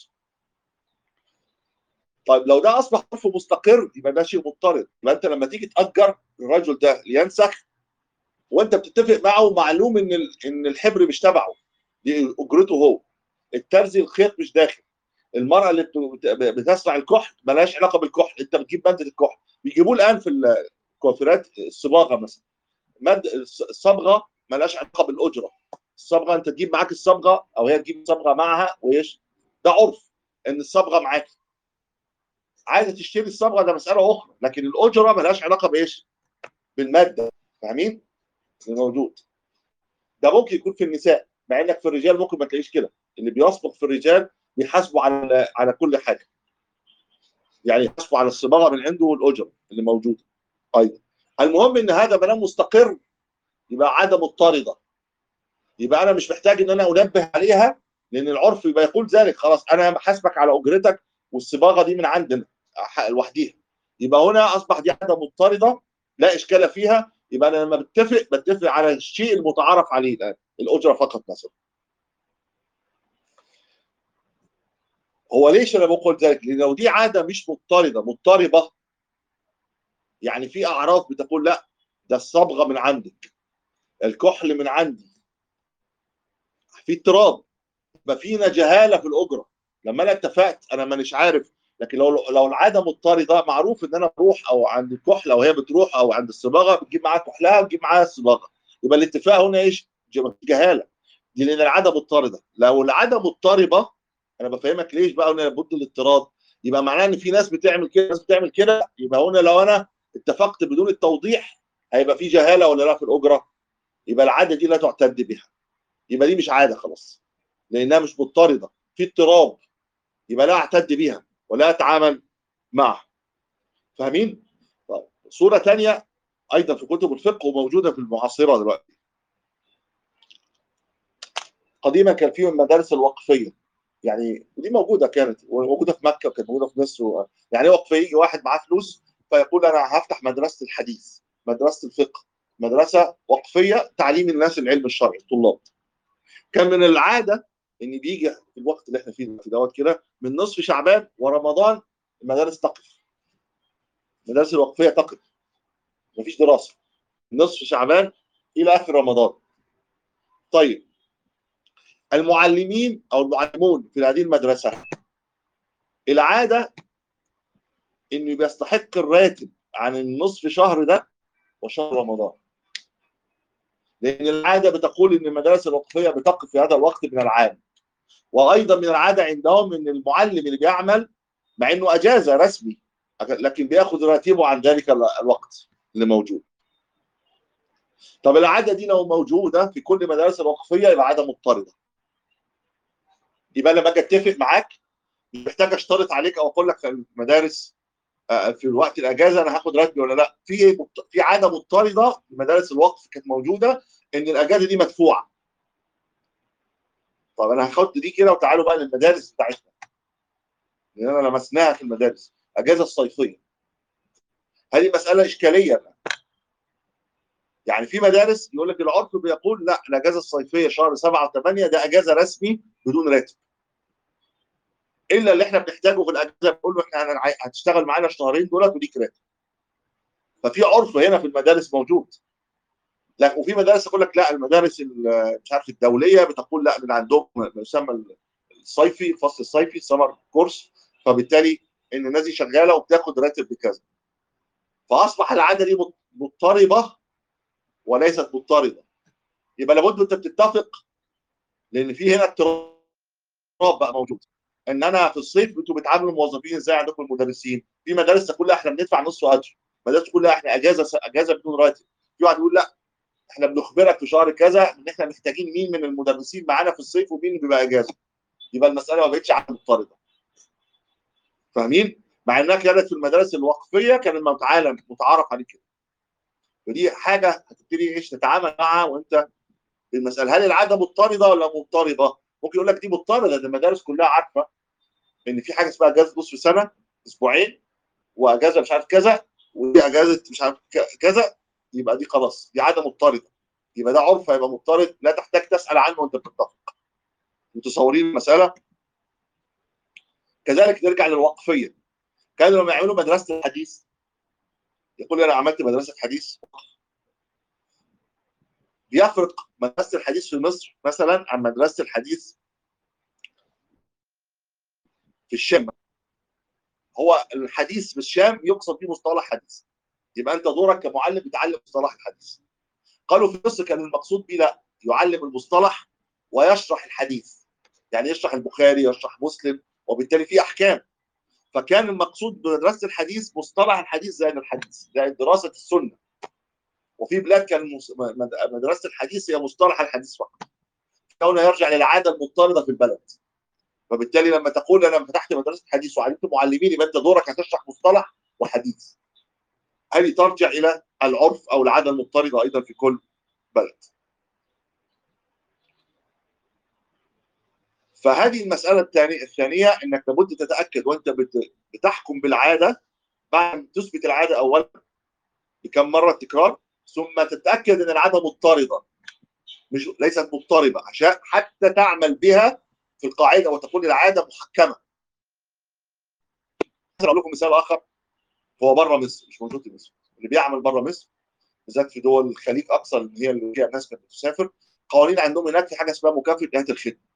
طيب لو ده اصبح عرف مستقر يبقى ده شيء مضطرد يبقى انت لما تيجي تاجر الرجل ده لينسخ وانت بتتفق معه معلوم ان ان الحبر مش تبعه دي اجرته هو الترزي الخيط مش داخل المراه اللي بتصنع الكحل مالهاش علاقه بالكحل انت بتجيب ماده الكحل بيجيبوه الان في الكوافيرات الصباغه مثلا ماده الصبغه مالهاش علاقه بالاجره الصبغه انت تجيب معاك الصبغه او هي تجيب صبغه معها وايش ده عرف ان الصبغه معاك عايزه تشتري الصبغه ده مساله اخرى لكن الاجره مالهاش علاقه بايش بالماده فاهمين موجود ده ممكن يكون في النساء مع انك في الرجال ممكن ما تلاقيش كده اللي بيصبغ في الرجال بيحاسبوا على على كل حاجه يعني يحاسبوا على الصباغه من عنده والاجره اللي موجوده ايضا المهم ان هذا ما دام مستقر يبقى عاده مضطرده يبقى انا مش محتاج ان انا انبه عليها لان العرف يبقى يقول ذلك خلاص انا بحاسبك على اجرتك والصباغه دي من عندنا لوحديها يبقى هنا اصبح دي عاده مضطرده لا اشكال فيها يبقى انا لما بتفق بتفق على الشيء المتعارف عليه الان الاجره فقط مثلا هو ليش انا بقول ذلك؟ لان لو دي عاده مش مضطرده مضطربه يعني في اعراف بتقول لا ده الصبغه من عندك الكحل من عندي في اضطراب يبقى فينا جهاله في الاجره لما انا اتفقت انا مانيش عارف لكن لو لو العاده مضطرده معروف ان انا بروح او عند الكحل او هي بتروح او عند الصباغه بتجيب معاها كحلها وتجيب معاها الصباغه يبقى الاتفاق هنا ايش؟ جهاله دي لان العاده مضطرده لو العاده مضطربه انا بفهمك ليش بقى هنا لابد الاضطراد يبقى معناه ان في ناس بتعمل كده ناس بتعمل كده يبقى هنا لو انا اتفقت بدون التوضيح هيبقى في جهاله ولا لا في الاجره يبقى العاده دي لا تعتد بها يبقى دي مش عاده خلاص لانها مش مضطرده في اضطراب يبقى لا اعتد بها ولا اتعامل معها فاهمين؟ طيب صوره ثانيه ايضا في كتب الفقه وموجوده في المعاصره دلوقتي قديما كان في المدارس الوقفيه يعني ودي موجوده كانت وموجوده في مكه وكانت موجوده في مصر و... يعني وقف يجي واحد معاه فلوس فيقول انا هفتح مدرسه الحديث مدرسه الفقه مدرسه وقفيه تعليم الناس العلم الشرعي الطلاب كان من العاده ان بيجي في الوقت اللي احنا فيه في دوت كده من نصف شعبان ورمضان المدارس تقف المدارس الوقفيه تقف مفيش دراسه نصف شعبان الى اخر رمضان طيب المعلمين او المعلمون في هذه المدرسه العاده انه بيستحق الراتب عن النصف شهر ده وشهر رمضان لان العاده بتقول ان المدارس الوقفيه بتقف في هذا الوقت من العام وايضا من العاده عندهم ان المعلم اللي بيعمل مع انه اجازه رسمي لكن بياخذ راتبه عن ذلك الوقت اللي موجود طب العاده دي لو موجوده في كل مدارس الوقفيه يبقى عاده مضطرده يبقى لما اجي اتفق معاك مش محتاج اشترط عليك او اقول لك في المدارس في وقت الاجازه انا هاخد راتبي ولا لا في في عاده مضطرده في مدارس الوقف كانت موجوده ان الاجازه دي مدفوعه طب انا هاخد دي كده وتعالوا بقى للمدارس بتاعتنا لان انا لمسناها في المدارس اجازه الصيفيه هذه مساله اشكاليه يعني في مدارس يقول لك العرف بيقول لا الاجازه الصيفيه شهر 7 و8 ده اجازه رسمي بدون راتب الا اللي احنا بنحتاجه في الاجازه بنقول له احنا هتشتغل معانا الشهرين دولت وليك راتب ففي عرف هنا في المدارس موجود لا وفي مدارس يقول لك لا المدارس مش عارف الدوليه بتقول لا من عندهم ما يسمى الصيفي الفصل الصيفي سمر كورس فبالتالي ان الناس دي شغاله وبتاخد راتب بكذا فاصبح العاده دي مضطربه وليست مضطرده يبقى لابد انت بتتفق لان في هنا اضطراب بقى موجود ان انا في الصيف انتوا بتعاملوا الموظفين ازاي عندكم المدرسين في مدارس تقول لا احنا بندفع نص اجر مدارس تقول لا احنا اجازه اجازه بدون راتب في واحد يقول لا احنا بنخبرك في شهر كذا ان احنا محتاجين مين من المدرسين معانا في الصيف ومين اللي بيبقى اجازه يبقى المساله ما بقتش عادة مضطرده فاهمين مع انها كانت في المدارس الوقفيه كان المتعالم متعارف عليه كده ودي حاجه هتبتدي ايش تتعامل معها وانت في المساله هل العاده مضطرده ولا مضطربه ممكن يقول لك دي مضطرده ده المدارس كلها عارفه ان في حاجه اسمها اجازه نصف سنه اسبوعين واجازه مش عارف كذا ودي اجازه مش عارف كذا يبقى دي خلاص دي عاده مضطرده يبقى ده عرف هيبقى مضطرد لا تحتاج تسال عنه وانت بتتفق متصورين المساله كذلك نرجع للوقفيه كانوا لما يعملوا مدرسه الحديث يقول انا عملت مدرسه حديث بيفرق مدرسه الحديث في مصر مثلا عن مدرسه الحديث في الشام هو الحديث في الشام يقصد به مصطلح حديث يبقى انت دورك كمعلم بتعلم مصطلح الحديث قالوا في مصر كان المقصود به لا يعلم المصطلح ويشرح الحديث يعني يشرح البخاري يشرح مسلم وبالتالي في احكام فكان المقصود بمدرسه الحديث مصطلح الحديث زائد الحديث زائد دراسه السنه وفي بلاد كان مدرسه الحديث هي مصطلح الحديث فقط كونه يرجع للعاده المضطرده في البلد فبالتالي لما تقول انا فتحت مدرسه حديث وعلمت معلمين يبقى انت دورك هتشرح مصطلح وحديث هذه ترجع الى العرف او العاده المضطرده ايضا في كل بلد فهذه المساله الثانيه الثانيه انك لابد تتاكد وانت بتحكم بالعاده بعد تثبت العاده اولا بكم مره تكرار ثم تتاكد ان العاده مضطرده مش ليست مضطربه عشان حتى تعمل بها في القاعده وتكون العاده محكمه اقول لكم مثال اخر هو بره مصر مش موجود في مصر اللي بيعمل بره مصر بالذات في دول الخليج اكثر اللي هي اللي فيها الناس كانت بتسافر قوانين عندهم هناك في حاجه اسمها مكافاه نهايه الخدمه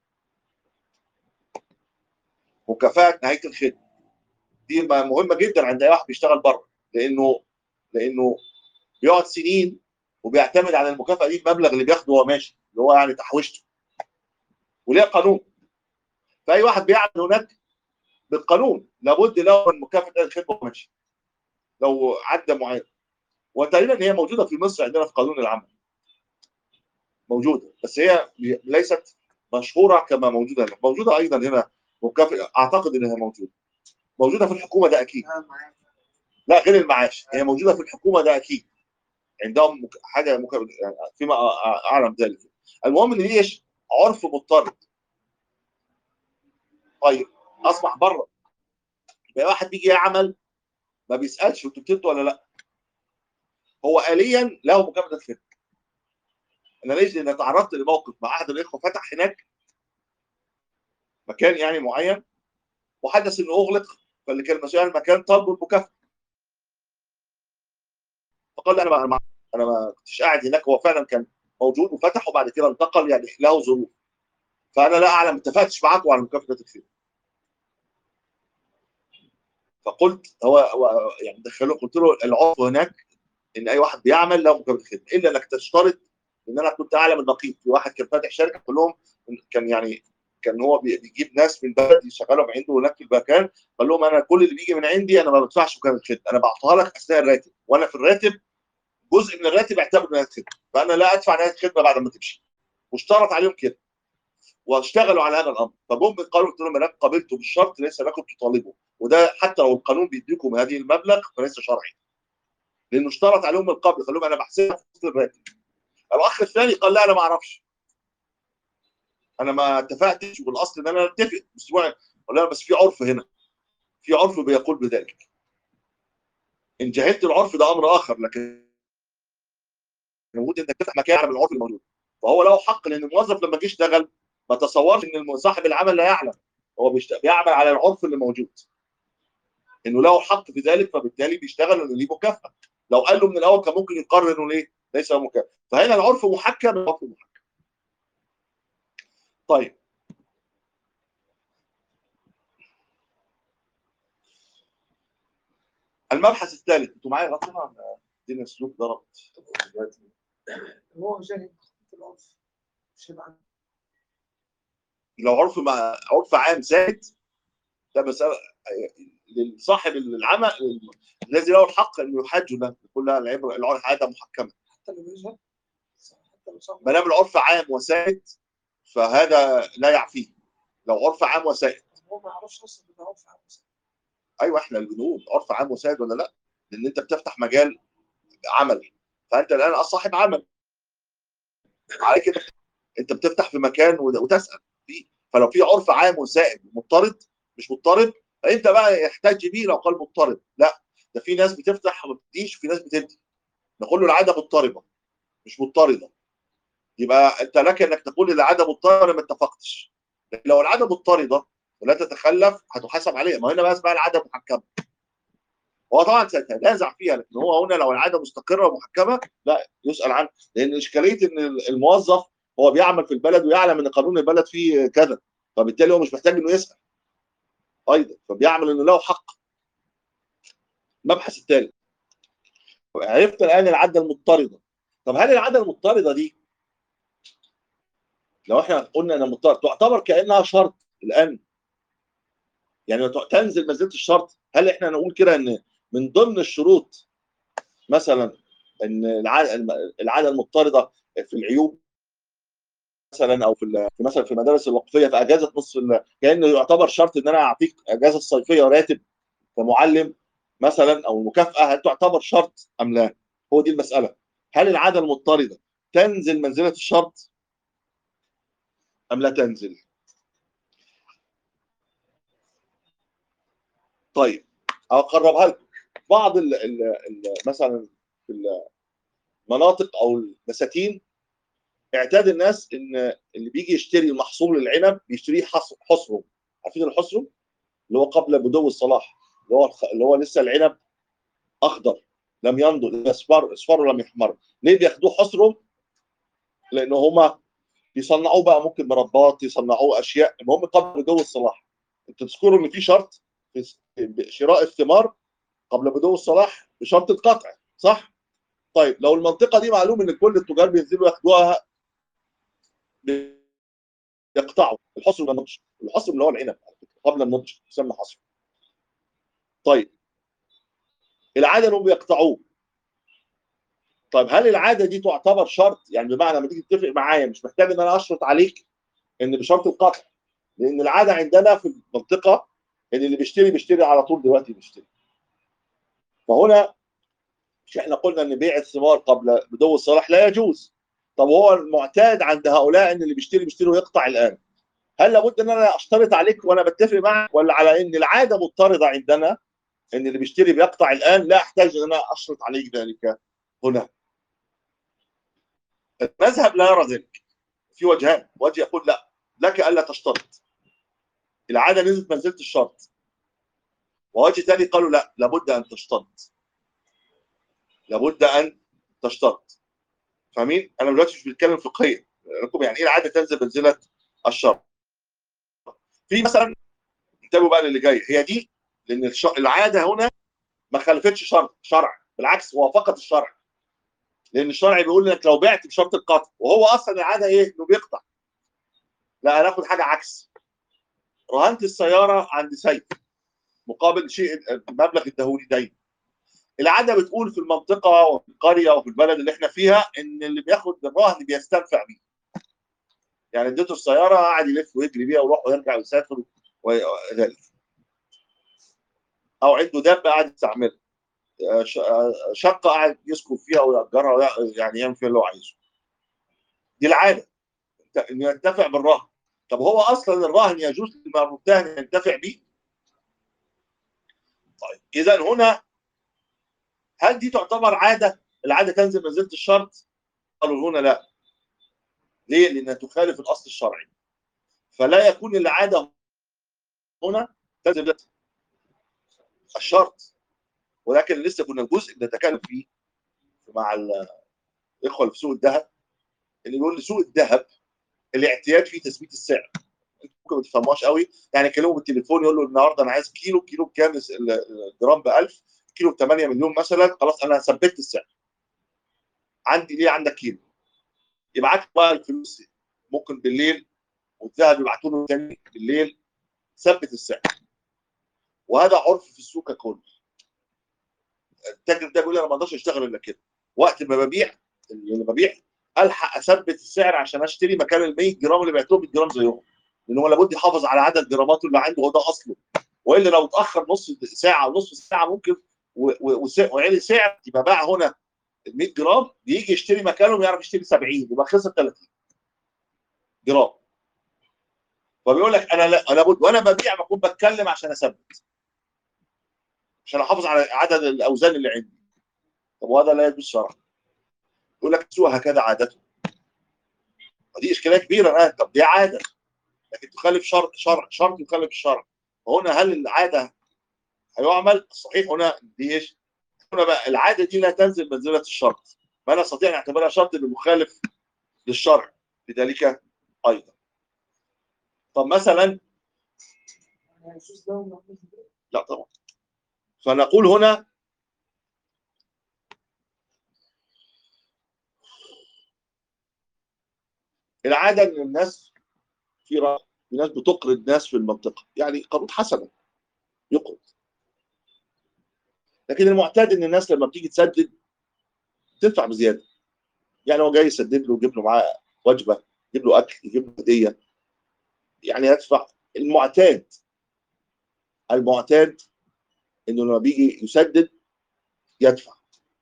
مكافاه نهايه الخدمه دي مهمه جدا عند اي واحد بيشتغل بره لانه لانه بيقعد سنين وبيعتمد على المكافاه دي المبلغ اللي بياخده وهو ماشي اللي هو يعني تحويشته وليه قانون فاي واحد بيعمل هناك بالقانون لابد له من مكافاه الخدمه وهو ماشي لو عدى معين وتقريبا هي موجوده في مصر عندنا في قانون العمل موجوده بس هي ليست مشهوره كما موجوده هنا موجوده ايضا هنا مكافاه اعتقد انها موجوده موجوده في الحكومه ده اكيد لا غير المعاش هي موجوده في الحكومه ده اكيد عندهم حاجه مكافاه يعني فيما اعلم ذلك المهم ان ليش عرف مضطرد طيب اصبح بره يبقى واحد بيجي يعمل ما بيسالش انتوا بتدوا ولا لا هو آليا له مكافاه الخدمه انا ليش لان تعرضت لموقف مع احد الاخوه فتح هناك مكان يعني معين وحدث انه اغلق فاللي كان مسؤول عن المكان طلبوا المكافاه فقال لي انا ما انا ما كنتش قاعد هناك هو فعلا كان موجود وفتح وبعد كده انتقل يعني له ظروف فانا لا اعلم اتفقتش معاكم على مكافاه الخير فقلت هو, هو يعني دخلوه قلت له العرف هناك ان اي واحد بيعمل له مكافاه خدمه الا انك تشترط ان انا كنت اعلم النقيض في واحد كان فاتح شركه كلهم كان يعني كان هو بيجيب ناس من البلد يشغلهم عنده هناك في المكان قال لهم انا كل اللي بيجي من عندي انا ما بدفعش مكافاه خدمه انا بعطيها لك اثناء الراتب وانا في الراتب جزء من الراتب اعتبره نهايه خدمه فانا لا ادفع نهايه خدمه بعد ما تمشي واشترط عليهم كده واشتغلوا على هذا الامر فجم قالوا قلت لهم انا قبلت بالشرط ليس لكم تطالبوا وده حتى لو القانون بيديكم هذه المبلغ فليس شرعي لانه اشترط عليهم من قبل قال لهم انا بحسبها في وسط الراتب الاخ الثاني قال لا انا ما اعرفش انا ما اتفقتش والاصل ان انا اتفق بس لا بس في عرف هنا في عرف بيقول بذلك ان جهلت العرف ده امر اخر لكن المفروض انك تفتح مكان على العرف الموجود فهو له حق لان الموظف لما جه يشتغل ما تصورش ان صاحب العمل لا يعلم هو بيعمل على العرف اللي موجود انه له حق في ذلك فبالتالي بيشتغل انه ليه مكافاه لو قال له من الاول كان ممكن يقرر انه ليه ليس مكافاه فهنا العرف محكم العرف محكم طيب المبحث الثالث انتوا معايا غطينا الدنيا السلوك ضربت هو جاهل في العرف مش هيبقى لو عرف مع عرف عام زائد ده مسألة لصاحب العمل الذي له الحق انه يحج له يقول لها العبره العاده محكمه حتى لو يجهل حتى لو صاحب ما دام العرف عام وسائد فهذا لا يعفيه لو عرف عام وسائد هو ما يعرفش اصلا ده عرف عام ايوه احنا اللي بنقول عرف عام وسائد ولا لا لان انت بتفتح مجال عمل فانت الان صاحب عمل على كده انت بتفتح في مكان وتسال فيه فلو في عرف عام وسائد مضطرد مش مضطرب فانت بقى يحتاج بيه لو قال مضطرب لا ده في ناس بتفتح وما بتديش وفي ناس بتدي نقول له العاده مضطربه مش مضطرده يبقى انت لك انك تقول العاده مضطرده ما اتفقتش لكن لو العاده مضطرده ولا تتخلف هتحاسب عليها ما هنا بقى اسمها العاده محكمه هو طبعا سيتنازع فيها لكن هو هنا لو العاده مستقره ومحكمه لا يسال عنه لان اشكاليه ان الموظف هو بيعمل في البلد ويعلم ان قانون البلد فيه كذا فبالتالي هو مش محتاج انه يسال ايضا فبيعمل انه له حق المبحث الثالث عرفت الان العاده المضطرده طب هل العاده المضطرده دي لو احنا قلنا انها مضطرده تعتبر كانها شرط الان يعني تنزل منزله الشرط هل احنا نقول كده ان من ضمن الشروط مثلا ان العاده المضطرده في العيوب مثلا او في مثلا في المدارس الوقفيه في اجازه نصف كانه يعتبر شرط ان انا اعطيك اجازه الصيفيه وراتب كمعلم مثلا او مكافاه هل تعتبر شرط ام لا؟ هو دي المساله هل العاده المضطرده تنزل منزله الشرط ام لا تنزل؟ طيب اقربها لكم بعض ال ال ال مثلا في المناطق او المساكين اعتاد الناس ان اللي بيجي يشتري محصول العنب بيشتريه حصرم عارفين الحصرم اللي هو قبل بدو الصلاح اللي هو اللي هو لسه العنب اخضر لم ينضج اصفر اصفر ولم يحمر ليه بياخدوه حصرم لان هما يصنعوه بقى ممكن مربات يصنعوه اشياء المهم قبل بدو الصلاح انتوا تذكروا ان في شرط في شراء الثمار قبل بدو الصلاح بشرط القطع صح طيب لو المنطقه دي معلوم ان كل التجار بينزلوا ياخدوها يقطعوا الحصر والنضج الحصر اللي هو العنب قبل النضج يسمى حصر طيب العاده انهم بيقطعوه طيب هل العاده دي تعتبر شرط يعني بمعنى لما تيجي تتفق معايا مش محتاج ان انا اشرط عليك ان بشرط القطع لان العاده عندنا في المنطقه ان اللي بيشتري بيشتري على طول دلوقتي بيشتري فهنا مش احنا قلنا ان بيع الثمار قبل بدو الصلاح لا يجوز طب هو المعتاد عند هؤلاء ان اللي بيشتري بيشتري ويقطع الان هل لابد ان انا اشترط عليك وانا بتفق معك ولا على ان العاده مضطرده عندنا ان اللي بيشتري بيقطع الان لا احتاج ان انا اشرط عليك ذلك هنا المذهب لا يرى ذلك في وجهان وجه يقول لا لك الا تشترط العاده نزلت منزله الشرط ووجه ثاني قالوا لا لابد ان تشترط لابد ان تشترط فاهمين؟ انا دلوقتي مش بتكلم فقهيا لكم يعني ايه العاده تنزل منزله الشرط في مثلا انتبهوا بقى للي جاي هي دي لان الش... العاده هنا ما خالفتش شرط شرع بالعكس وافقت الشرع لان الشرع بيقول لك لو بعت بشرط القطع وهو اصلا العاده ايه؟ انه بيقطع لا هناخد حاجه عكس رهنت السياره عند سيد مقابل شيء مبلغ اداهولي دايما العاده بتقول في المنطقه وفي القريه وفي البلد اللي احنا فيها ان اللي بياخد الرهن بيستنفع بيه يعني اديته السياره قاعد يلف ويجري بيها ويروح ويرجع ويسافر وذلك او عنده دابه قاعد يستعملها شقه قاعد يسكن فيها ويأجرها يعني يعمل فيها اللي هو عايزه دي العاده انه ينتفع بالرهن طب هو اصلا الرهن يجوز للمرتهن ينتفع به طيب اذا هنا هل دي تعتبر عاده العاده تنزل منزله الشرط قالوا هنا لا ليه لانها تخالف الاصل الشرعي فلا يكون العاده هنا تنزل الشرط ولكن لسه كنا جزء بنتكلم فيه مع الاخوه اللي في سوق الذهب اللي بيقول لي سوق الذهب الاعتياد فيه تثبيت السعر انتوا ممكن ما تفهموهاش قوي يعني كلمه بالتليفون يقول له النهارده انا عايز كيلو كيلو بكام الجرام ب 1000 كيلو ب 8 مليون مثلا خلاص انا ثبت السعر عندي ليه عندك كيلو يبعت بقى الفلوس ممكن بالليل والذهب يبعتوا له تاني بالليل ثبت السعر وهذا عرف في السوق ككل التاجر ده بيقول انا ما اقدرش اشتغل الا كده وقت ما ببيع اللي ببيع الحق اثبت السعر عشان اشتري مكان ال 100 جرام اللي بعتهم 100 جرام زيهم لان هو لابد يحافظ على عدد جراماته اللي عنده هو ده اصله والا لو اتاخر نص ساعه او نص ساعه ممكن وعلي سعر يبقى باع هنا ال 100 جرام يجي يشتري مكانهم يعرف يشتري 70 يبقى خسر 30 جرام فبيقول لك انا لا انا بد وانا ببيع بكون بتكلم عشان اثبت عشان احافظ على عدد الاوزان اللي عندي طب وهذا لا يجوز شرعا يقول لك السوق هكذا عادته ودي اشكاليه كبيره الان طب دي عاده لكن تخالف شرط شرع شرط يخالف الشرع فهنا هل العاده هيعمل الصحيح هنا دي ايش؟ هنا بقى العاده دي لا تنزل منزله الشرط فلا نستطيع ان نعتبرها شرط مخالف للشرع لذلك ايضا طب مثلا لا طبعا فنقول هنا العاده ان الناس في رأي في ناس بتقرض ناس في المنطقه يعني قروض حسنه يقرض لكن المعتاد ان الناس لما بتيجي تسدد تدفع بزياده يعني هو جاي يسدد له يجيب له معاه وجبه يجيب له اكل يجيب له هديه يعني يدفع المعتاد المعتاد انه لما بيجي يسدد يدفع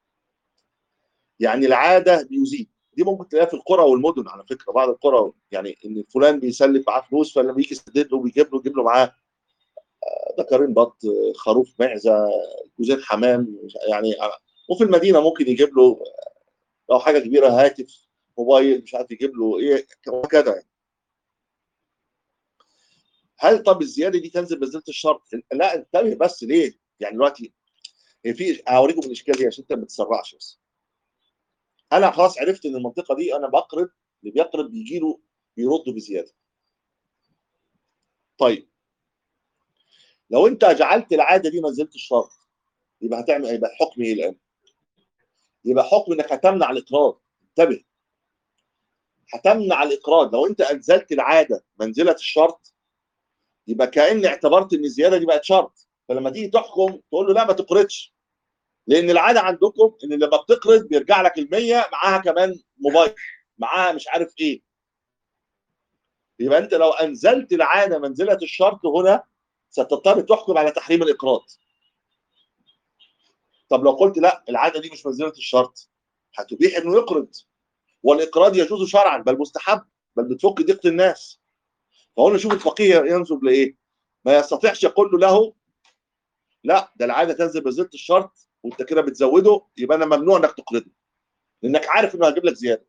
يعني العاده بيزيد دي ممكن تلاقيها في القرى والمدن على فكره بعض القرى يعني ان فلان بيسلف معاه فلوس فلما يجي يسدد له بيجيب له يجيب له معاه ذكرين بط خروف معزه جوزين حمام يعني وفي المدينه ممكن يجيب له لو حاجه كبيره هاتف موبايل مش عارف يجيب له ايه وكذا يعني. هل طب الزياده دي تنزل بنزله الشرط؟ لا انتبه بس ليه؟ يعني دلوقتي في هوريكم الاشكال دي عشان انت ما تتسرعش بس. انا خلاص عرفت ان المنطقه دي انا بقرض اللي بيقرض بيجي له بيرد بزياده. طيب لو انت جعلت العاده دي منزله الشرط يبقى هتعمل يبقى الحكم ايه الان؟ يبقى حكم انك هتمنع الاقراض انتبه هتمنع الاقراض لو انت انزلت العاده منزله الشرط يبقى كان اعتبرت ان الزياده دي بقت شرط فلما تيجي تحكم تقول له لا ما تقرضش لان العاده عندكم ان لما بتقرض بيرجع لك ال100 معاها كمان موبايل معاها مش عارف ايه يبقى انت لو انزلت العاده منزله الشرط هنا ستضطر تحكم على تحريم الاقراض طب لو قلت لا العاده دي مش منزله الشرط هتبيح انه يقرض والاقراض يجوز شرعا بل مستحب بل بتفك ضيقه الناس فهنا شوف الفقيه ينسب لايه؟ ما يستطيعش يقول له, له لا ده العاده تنزل بنزله الشرط وانت كده بتزوده يبقى انا ممنوع انك تقرضه لانك عارف انه هيجيب لك زياده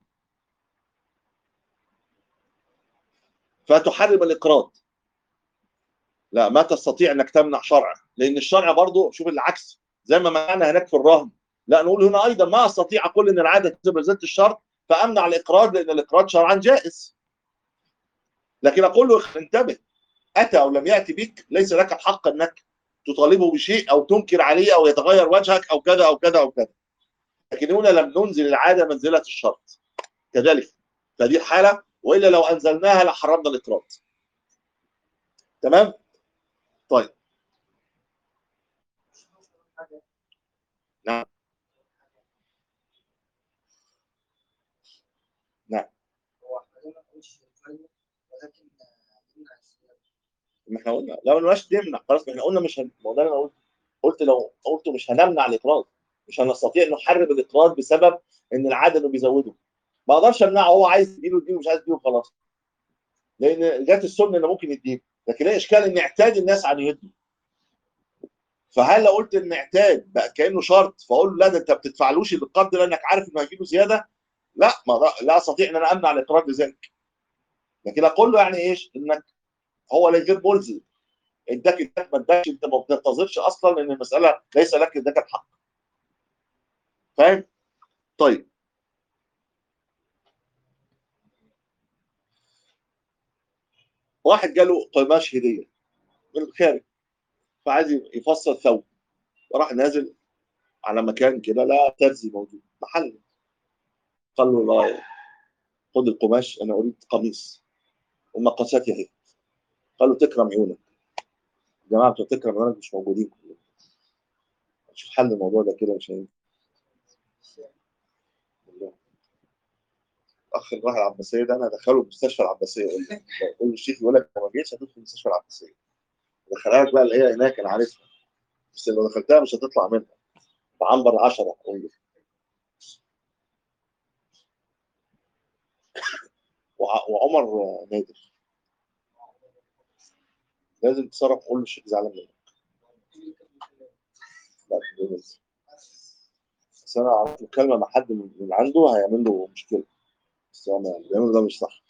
فتحرم الاقراض لا ما تستطيع انك تمنع شرع لان الشرع برضه شوف العكس زي ما منعنا هناك في الرهن لا نقول هنا ايضا ما استطيع اقول ان العاده تجب منزله الشرط فامنع الاقراض لان الاقراض شرعا جائز لكن اقول له انتبه اتى او لم ياتي بك ليس لك الحق انك تطالبه بشيء او تنكر عليه او يتغير وجهك او كذا او كذا او كذا لكن هنا لم ننزل العاده منزله الشرط كذلك فدي الحاله والا لو انزلناها لحرمنا الاقراض تمام طيب نعم نعم هو احنا ما نقولش الفايدة ولكن نمنع الزيادة ما احنا قلنا لا ما نبقاش نمنع خلاص ما احنا قلنا مش هن... ما هو ده اللي انا قلت قلت لو قلت مش هنمنع الاقراض مش هنستطيع نحرم الاقراض بسبب ان العاده انه بيزوده ما اقدرش امنعه هو عايز يديله يديله مش عايز يديله خلاص لان جت السنه انه ممكن يديله لكن ايه اشكال ان اعتاد الناس عن يده فهل لو قلت ان اعتاد بقى كانه شرط فاقول له لا ده انت ما بتدفعلوش القرض لانك عارف انه هيجيله زياده لا ما أقدر- لا استطيع ان انا امنع الاقراض لذلك لكن اقول له يعني ايش انك هو لا غير ملزم اداك اداك ما اداكش انت ما بتنتظرش اصلا ان المساله ليس لك اداك الحق فاهم طيب واحد جاله قماش هديه من الخارج فعايز يفصل ثوب راح نازل على مكان كده لا ترزي موجود محل قال له لا خد القماش انا اريد قميص ومقاساتي اهي قال له تكرم عيونك يا جماعه بتوع تكرم عيونك مش موجودين كلهم شوف حل الموضوع ده كده مش هينفع والله. اخ اللي راح العباسيه ده انا ادخله المستشفى العباسيه اقول له اقول له الشيخ يقول لك لو ما جيتش هتدخل المستشفى العباسيه دخلها لك بقى اللي هي هناك انا عارفها بس لو دخلتها مش هتطلع منها بعنبر 10 اقول له وع- وعمر نادر لازم تتصرف قول له الشيخ زعلان منك لا تتجوز. بس انا عملت مكالمه مع حد من من عنده هيعمل له مشكله بس هو ما- اللي بيعمله ده مش صح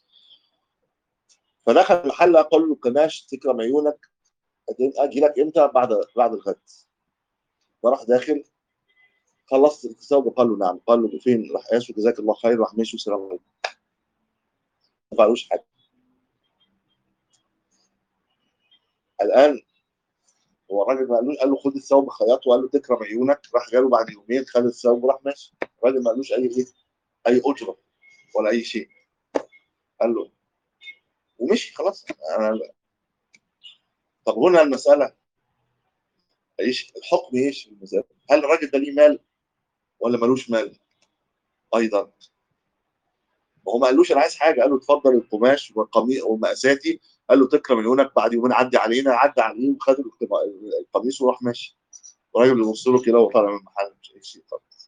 فدخل المحل قال له قماش تكرم عيونك اجي لك امتى بعد بعد الغد فراح داخل خلصت الثوب قال له نعم قال له فين راح قاسه جزاك الله خير راح مشي والسلام عليكم ما فعلوش حاجه الان هو الراجل ما قالوش قال له خد الثوب خياطه وقال له تكرم عيونك راح جاله بعد يومين خد الثوب وراح ماشي الراجل ما قالوش اي ايه اي اجره ولا اي شيء قال له ومشي خلاص أنا طب هنا المساله ايش الحكم ايش في المساله هل الراجل ده ليه مال ولا ملوش مال ايضا وهو ما قالوش انا عايز حاجه قال له اتفضل القماش والقميص ومقاساتي قال له تكرم عيونك بعد يومين عدي علينا عدى عليه وخد القم- القميص وراح ماشي الراجل بيبص له كده وطالع من المحل مش اي شيء خالص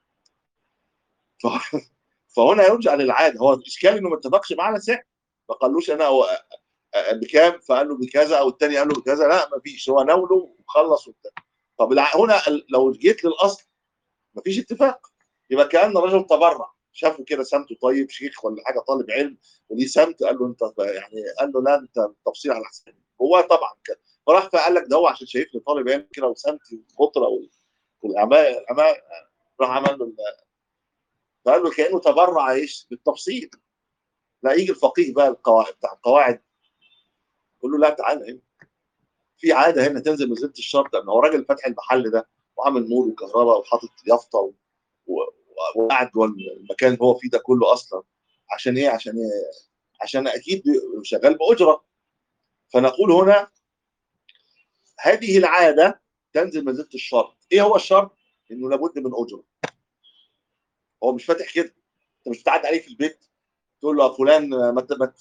ف- فهنا يرجع للعاده هو الاشكال انه ما اتفقش معاه على سعر ما قالوش انا هو بكام فقال له بكذا او الثاني قال له بكذا لا ما فيش هو ناوله وخلص وبتاع طب الع- هنا ال- لو جيت للاصل ما فيش اتفاق يبقى كان رجل تبرع شافه كده سمته طيب شيخ ولا حاجه طالب علم وليه سمت قال له انت يعني قال له لا انت تفصيل على حسابي هو طبعا كده فراح فقال لك ده هو عشان شايفني طالب علم كده وسمتي وخطره وال- والعماء العماء راح عمل له ال- فقال له كانه تبرع ايش بالتفصيل لا يجي الفقيه بقى القواعد بتاع القواعد يقول له لا تعالى هنا في عاده هنا تنزل منزله الشرط ان هو راجل فاتح المحل ده وعامل نور وكهرباء وحاطط يافطه و... و... وقاعد جوه المكان اللي هو فيه ده كله اصلا عشان ايه؟ عشان إيه؟ عشان اكيد بي- شغال باجره فنقول هنا هذه العاده تنزل منزله الشرط، ايه هو الشرط؟ انه لابد من اجره. هو مش فاتح كده انت مش بتعدي عليه في البيت تقول له يا فلان ما ت- ما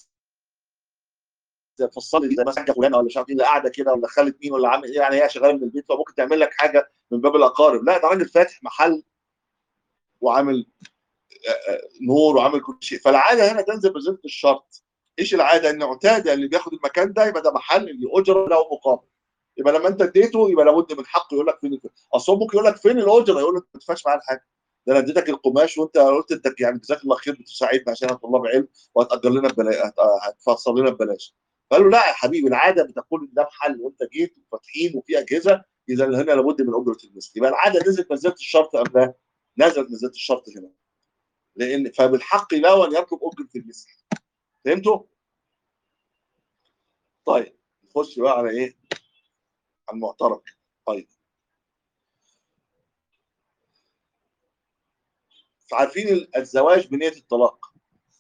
تفصل لي ده مثلا حاجه فلانه ولا مش عارف ايه اللي قاعده كده ولا خالد مين ولا عامل ايه يعني هي شغاله من البيت فممكن تعمل لك حاجه من باب الاقارب، لا ده راجل فاتح محل وعامل آه، آه، نور وعامل كل شيء فالعاده هنا تنزل بمنزله الشرط ايش العاده ان اعتاد اللي بياخد المكان ده يبقى ده محل اللي اجره له مقابل يبقى لما انت اديته يبقى لابد من حقه يقول لك فين الف- اصل هو ممكن يقول لك فين الاجره يقول لك ما تدفعش معايا حاجه ده انا اديتك القماش وانت قلت انت يعني جزاك الله خير بتساعدنا عشان انا طلاب علم وهتاجر لنا ببلاش هتفصل لنا ببلاش فقال له لا يا حبيبي العاده بتقول ان ده محل وانت جيت وفاتحين وفي اجهزه اذا هنا لابد من اجره المثل يبقى العاده نزلت منزله الشرط ام لا؟ نزلت منزله الشرط هنا لان فبالحق له ان يطلب اجره المثل فهمتوا؟ طيب نخش بقى على ايه؟ على المعترك طيب فعارفين الزواج بنيه الطلاق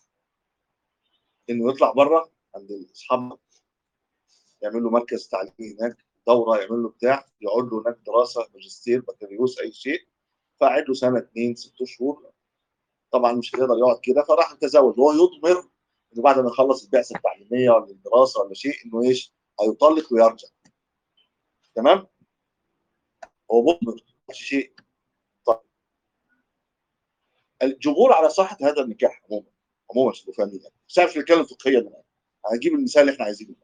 انه يطلع بره عند اصحابنا يعمل له مركز تعليمي هناك دوره يعمل له بتاع يقعد له هناك دراسه ماجستير بكالوريوس اي شيء فقعد له سنه اثنين ست شهور طبعا مش هيقدر يقعد كده فراح يتزوج وهو يضمر انه بعد ما يخلص البعثه التعليميه ولا الدراسه ولا شيء انه ايش هيطلق ويرجع تمام هو مضمر مش شيء طيب الجمهور على صحه هذا النكاح عموما عموما عشان تبقوا فاهمين يعني مش عارف نتكلم فقهيا الان هنجيب المثال اللي احنا عايزينه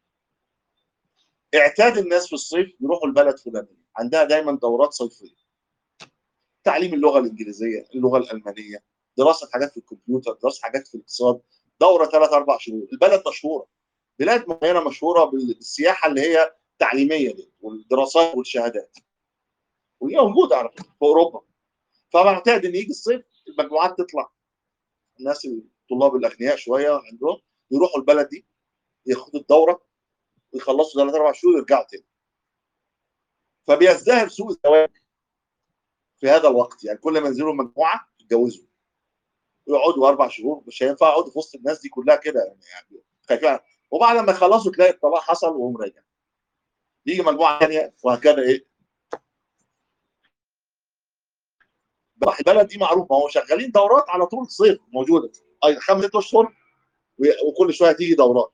اعتاد الناس في الصيف يروحوا البلد فلانيه عندها دايما دورات صيفيه تعليم اللغه الانجليزيه اللغه الالمانيه دراسه حاجات في الكمبيوتر دراسه حاجات في الاقتصاد دوره ثلاث اربع شهور البلد مشهوره بلاد معينه مشهوره بالسياحه اللي هي تعليميه دي والدراسات والشهادات وهي موجوده على فكره في اوروبا فمعتاد ان يجي الصيف المجموعات تطلع الناس الطلاب الاغنياء شويه عندهم يروحوا البلد دي ياخدوا الدوره ويخلصوا ثلاث اربع شهور ويرجعوا تاني فبيزدهر سوء الزواج في هذا الوقت يعني كل ما ينزلوا مجموعه يتجوزوا ويقعدوا اربع شهور مش هينفع يقعدوا في وسط الناس دي كلها كده يعني, يعني خايفين وبعد ما يخلصوا تلاقي الطلاق حصل وهم راجع يجي مجموعه ثانيه وهكذا ايه راح البلد دي معروف ما هو شغالين دورات على طول الصيف موجوده اي خمس ست اشهر وكل شويه تيجي دورات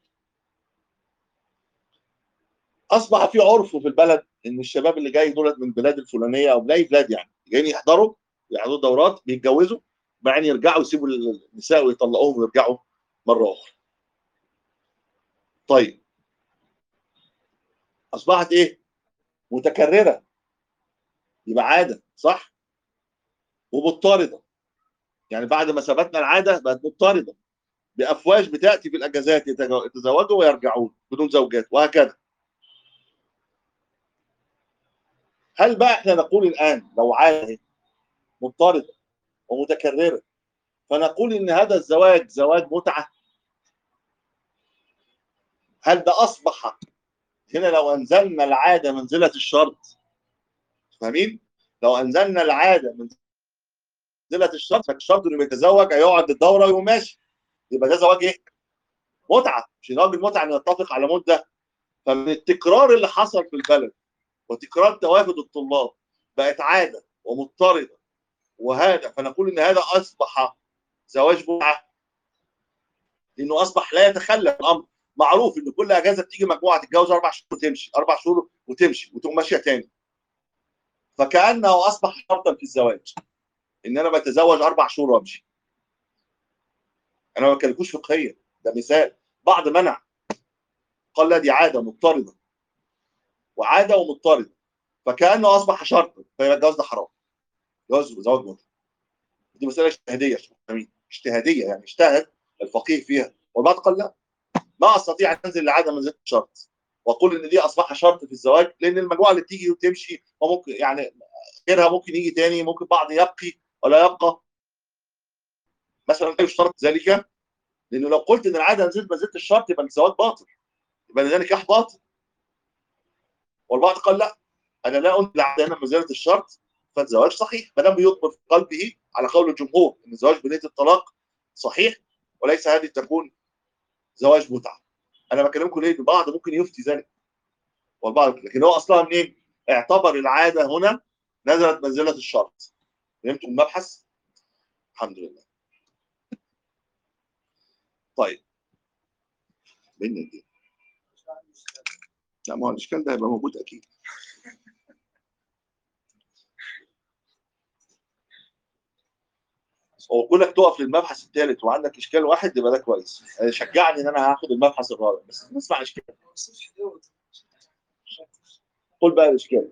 اصبح في عرف في البلد ان الشباب اللي جاي دولت من البلاد الفلانيه او من اي بلاد يعني جايين يحضروا يحضروا دورات بيتجوزوا بعدين يرجعوا يسيبوا النساء ويطلقوهم ويرجعوا مره اخرى. طيب اصبحت ايه؟ متكرره يبقى عاده صح؟ ومضطرده يعني بعد ما ثبتنا العاده بقت مضطرده بافواج بتاتي في الاجازات يتزوجوا ويرجعون بدون زوجات وهكذا هل بقى احنا نقول الان لو عاده مضطرده ومتكرره فنقول ان هذا الزواج زواج متعه هل ده اصبح هنا لو انزلنا العاده منزله الشرط فاهمين؟ لو انزلنا العاده منزله الشرط فالشرط انه يتزوج هيقعد الدوره ويقوم ماشي يبقى ده زواج ايه؟ متعه مش راجل متعه ان نتفق على مده فمن التكرار اللي حصل في البلد وتكرار توافد الطلاب بقت عاده ومضطرده وهذا فنقول ان هذا اصبح زواج متعه لانه اصبح لا يتخلف الامر معروف ان كل اجازه بتيجي مجموعه تتجوز اربع شهور وتمشي اربع شهور وتمشي وتقوم ماشيه تاني فكانه اصبح شرطا في الزواج ان انا بتزوج اربع شهور وامشي انا ما بكلمكوش فقهيا ده مثال بعض منع قال لا دي عاده مضطرده وعاده ومضطرده فكانه اصبح شرطا فيبقى الجواز ده حرام جواز زواج متعه دي مساله اجتهاديه اجتهاديه يعني اجتهد الفقيه فيها والبعض قال لا ما استطيع ان انزل العاده من زيت شرط واقول ان دي اصبح شرط في الزواج لان المجموعه اللي بتيجي وتمشي وممكن يعني غيرها ممكن يجي تاني ممكن بعض يبقي ولا يبقى مثلا لا يشترط ذلك لانه لو قلت ان العاده نزلت منزله الشرط يبقى الزواج باطل يبقى ذلك احباط والبعض قال لا انا لا انزل العاده هنا منزله الشرط فالزواج صحيح ما دام يضمر في قلبه على قول الجمهور ان الزواج بنيه الطلاق صحيح وليس هذه تكون زواج متعه انا بكلمكم ليه البعض ممكن يفتي ذلك والبعض لكن هو اصلها منين؟ اعتبر العاده هنا نزلت منزله الشرط فهمتوا المبحث؟ الحمد لله طيب بين دي لا ما هو الاشكال ده هيبقى موجود اكيد وكونك تقف للمبحث الثالث وعندك اشكال واحد يبقى ده كويس شجعني ان انا هاخد المبحث الرابع بس نسمع اشكال قول بقى الاشكال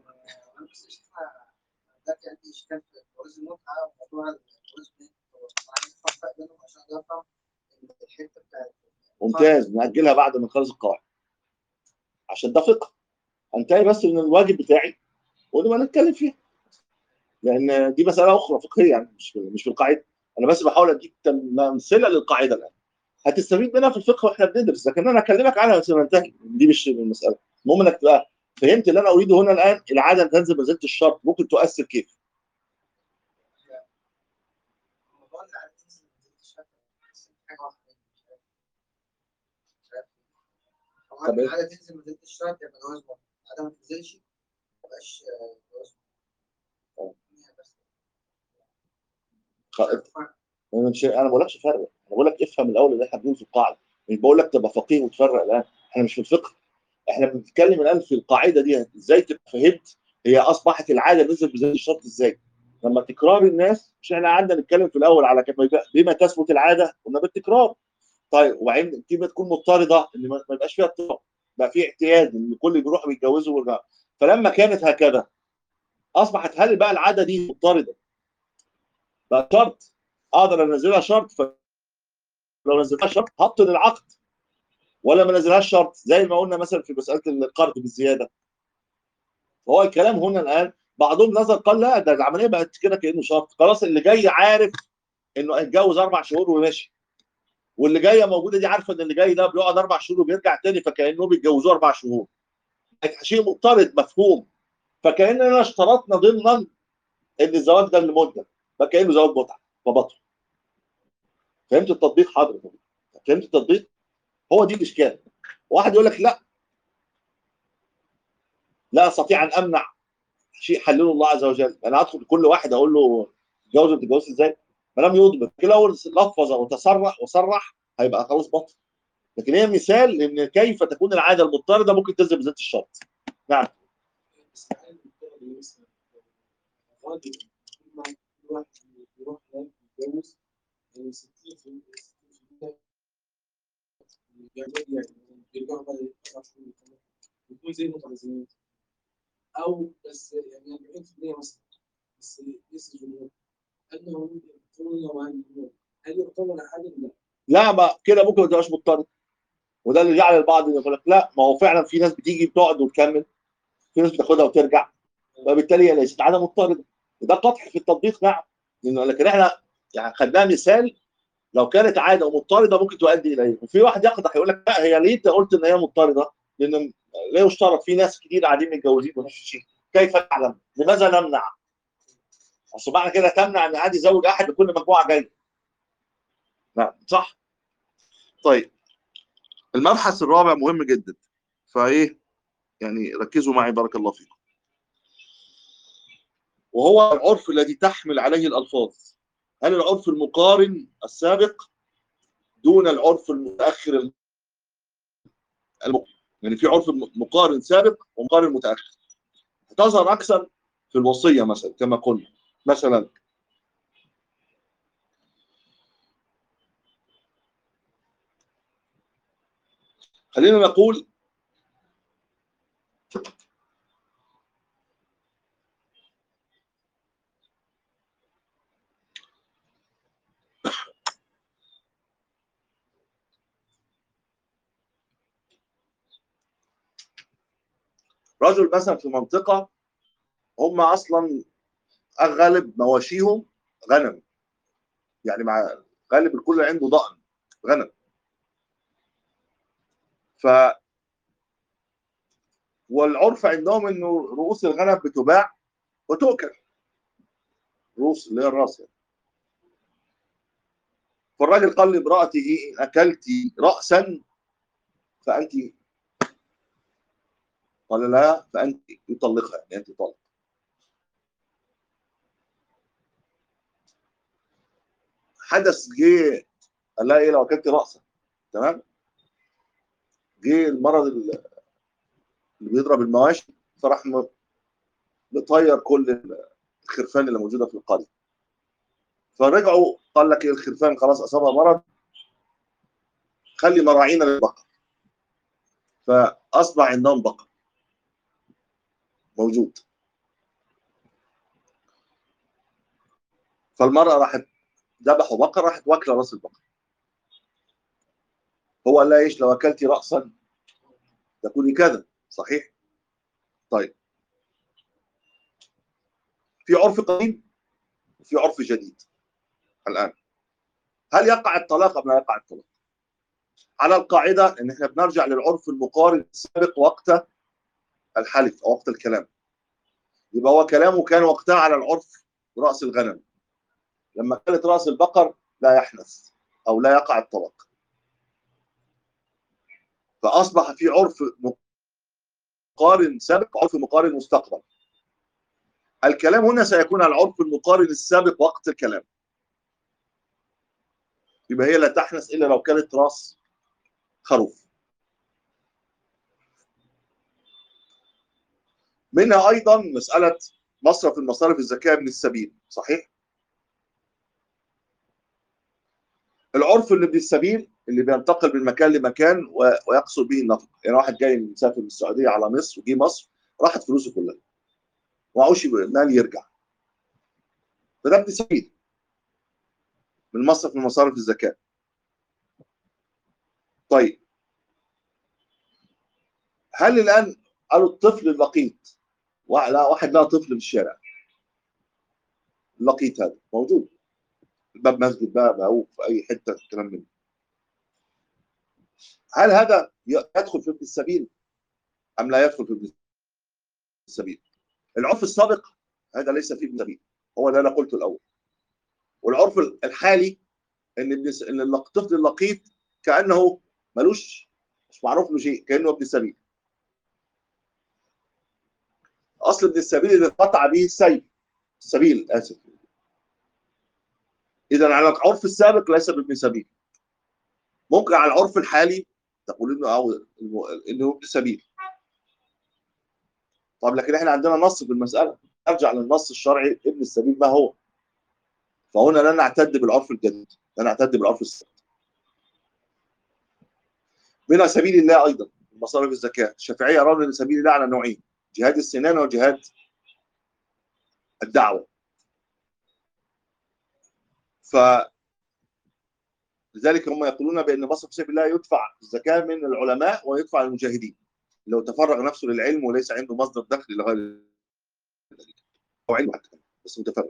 ده كان في اشكال في جواز المتعه وموضوع الجواز الفرق بينهم عشان افهم الحته بتاعت ممتاز نأجلها بعد ما نخلص القواعد عشان ده فقه انتهي بس من الواجب بتاعي ونبقى نتكلم فيها لان دي مساله اخرى فقهيه يعني مش مش في القاعده انا بس بحاول اديك تم- امثله للقاعده الان هتستفيد منها في الفقه واحنا بندرس لكن انا اكلمك عنها بس ما انتهي دي مش المساله المهم انك تبقى فهمت اللي انا اريده هنا الان العاده تنزل منزله الشرط ممكن تؤثر كيف موضوع اللي عارف تنزل من زيت الشرط بس حاجه واحده مش عارف مش عارف هو طب إيه؟ العاده تنزل من زيت الشرط يبقى جواز مرة العاده ما تنزلش ما يبقاش آه، جواز أه. مرة. بس خ- انا مش انا ما بقولكش فرق انا بقول لك افهم الاول اللي احنا بنقول في القاعده مش بقول لك تبقى فقيه وتفرق الان احنا مش في الفقه احنا بنتكلم الان في القاعده دي ازاي تبقى فهمت هي اصبحت العاده نزل بزي الشرط ازاي لما تكرار الناس مش احنا قعدنا نتكلم في الاول على كيف بما تثبت العاده قلنا بالتكرار طيب وبعدين كلمه تكون مضطرده ان ما ما يبقاش فيها اضطراب بقى في اعتياد ان كل بيروح بيتجوزوا ويرجعوا فلما كانت هكذا اصبحت هل بقى العاده دي مضطرده بقى شرط اقدر انزلها شرط فلو نزلتها شرط هبطل العقد ولا ما نزلهاش شرط زي ما قلنا مثلا في مساله القرض بالزياده فهو الكلام هنا الان بعضهم نظر قال لا ده العمليه بقت كده كانه شرط خلاص اللي جاي عارف انه هيتجوز اربع شهور وماشي واللي جايه موجوده دي عارفه ان اللي جاي ده بيقعد اربع شهور وبيرجع تاني فكانه بيتجوزوه اربع شهور شيء مضطرد مفهوم فكاننا اشترطنا ضمنا ان الزواج ده لمده فكانه زواج متعه فبطل فهمت التطبيق حاضر فهمت التطبيق هو دي الاشكال واحد يقول لك لا لا استطيع ان امنع شيء حلله الله عز وجل انا ادخل كل واحد اقول له تتجوز ما تتجوزش ازاي ما لم يضبط كده اول لفظ وتصرح وصرح هيبقى خلاص بطل لكن هي مثال لان كيف تكون العاده المضطرده ممكن تنزل بذات الشرط نعم بس هل الدكتور مثلا الراجل لما يروح يروح هناك يتجوز يعني 60 في 60% يعني بيرجعوا بعد اربع شهور كمان بيكون زي المتعزمين او بس يعني 40% مثلا بس لسه جمهور انهم يقولون مع الجمهور هل يعتبر حاجه ولا لا؟ لا ما كده ممكن ما تبقاش مضطرد وده اللي جعل البعض يقول لك لا ما هو فعلا في ناس بتيجي بتقعد وتكمل في ناس بتاخدها وترجع فبالتالي هي ليست عاده مضطرده وده قطع في التطبيق نعم لأنه- لكن احنا يعني خدناها مثال لو كانت عاده مضطرده ممكن تؤدي اليه وفي واحد يقدح يقول لك لا هي ليه انت قلت ان هي مضطرده؟ لان لا يشترط في ناس كتير قاعدين متجوزين ونفس الشيء كيف نعلم؟ لماذا نمنع؟ اصل معنى كده تمنع ان عادي يزوج احد لكل مجموعه جايه نعم صح طيب المبحث الرابع مهم جدا فايه يعني ركزوا معي بارك الله فيكم وهو العرف الذي تحمل عليه الالفاظ هل العرف المقارن السابق دون العرف المتاخر الم... يعني في عرف مقارن سابق ومقارن متاخر تظهر اكثر في الوصيه مثلا كما قلنا مثلا خلينا نقول رجل مثلا في منطقه هم اصلا غالب مواشيهم غنم يعني مع غالب الكل عنده ضأن غنم ف والعرف عندهم انه رؤوس الغنم بتباع وتؤكل رؤوس اللي هي الراس يعني. فالراجل قال لامرأته إن أكلت رأسا فأنت قال لا فأنت يطلقها يعني أنت طلق حدث جه قال لها ايه لو اكلت راسا تمام جه المرض اللي بيضرب المواشي فراح م- مطير كل الخرفان اللي موجوده في القريه فرجعوا قال لك ايه الخرفان خلاص اصابها مرض خلي مراعينا للبقر فاصبح عندهم بقر موجود فالمرأة راحت ذبحوا بقر راحت واكله راس البقر هو قال لها ايش لو اكلتي راسا تكوني كذا صحيح طيب في عرف قديم وفي عرف جديد الان هل يقع الطلاق ام لا يقع الطلاق؟ على القاعده ان احنا بنرجع للعرف المقارن السابق وقت الحلف او وقت الكلام يبقى هو كلامه كان وقتها على العرف راس الغنم لما كانت راس البقر لا يحنث او لا يقع الطلاق فاصبح في عرف مقارن سابق وعرف مقارن مستقبل الكلام هنا سيكون على العرف المقارن السابق وقت الكلام يبقى هي لا تحنث الا لو كانت راس خروف منها ايضا مساله مصرف المصارف الزكاه من السبيل صحيح العرف اللي ابن السبيل اللي بينتقل من مكان لمكان ويقصد به النفق يعني واحد جاي مسافر من السعوديه على مصر وجي مصر راحت فلوسه كلها ومعهوش مال يرجع فده ابن سبيل من مصرف من مصارف الزكاه طيب هل الان قالوا الطفل اللقيط لا واحد لقى طفل في الشارع اللقيط هذا موجود باب مسجد بقى او في اي حته الكلام منه هل هذا يدخل في ابن السبيل ام لا يدخل في ابن السبيل العرف السابق هذا ليس فيه ابن السبيل هو ده انا قلته الاول والعرف الحالي ان ابن ان الطفل اللقيط كانه ملوش مش معروف له شيء كانه ابن السبيل اصل ابن السبيل اللي قطع به السيف السبيل اسف اذا على العرف السابق ليس بابن سبيل ممكن على العرف الحالي تقول انه او انه ابن سبيل طب لكن احنا عندنا نص في المساله ارجع للنص الشرعي ابن السبيل ما هو فهنا لا نعتد بالعرف الجديد لا نعتد بالعرف السابق من سبيل الله ايضا مصارف الزكاه الشافعيه يرون ان سبيل الله على نوعين جهاد السنان وجهاد الدعوه ف لذلك هم يقولون بان مصرف سبيل الله يدفع الزكاه من العلماء ويدفع للمجاهدين لو تفرغ نفسه للعلم وليس عنده مصدر دخل لغير ذلك او علم حتى بس متفرغ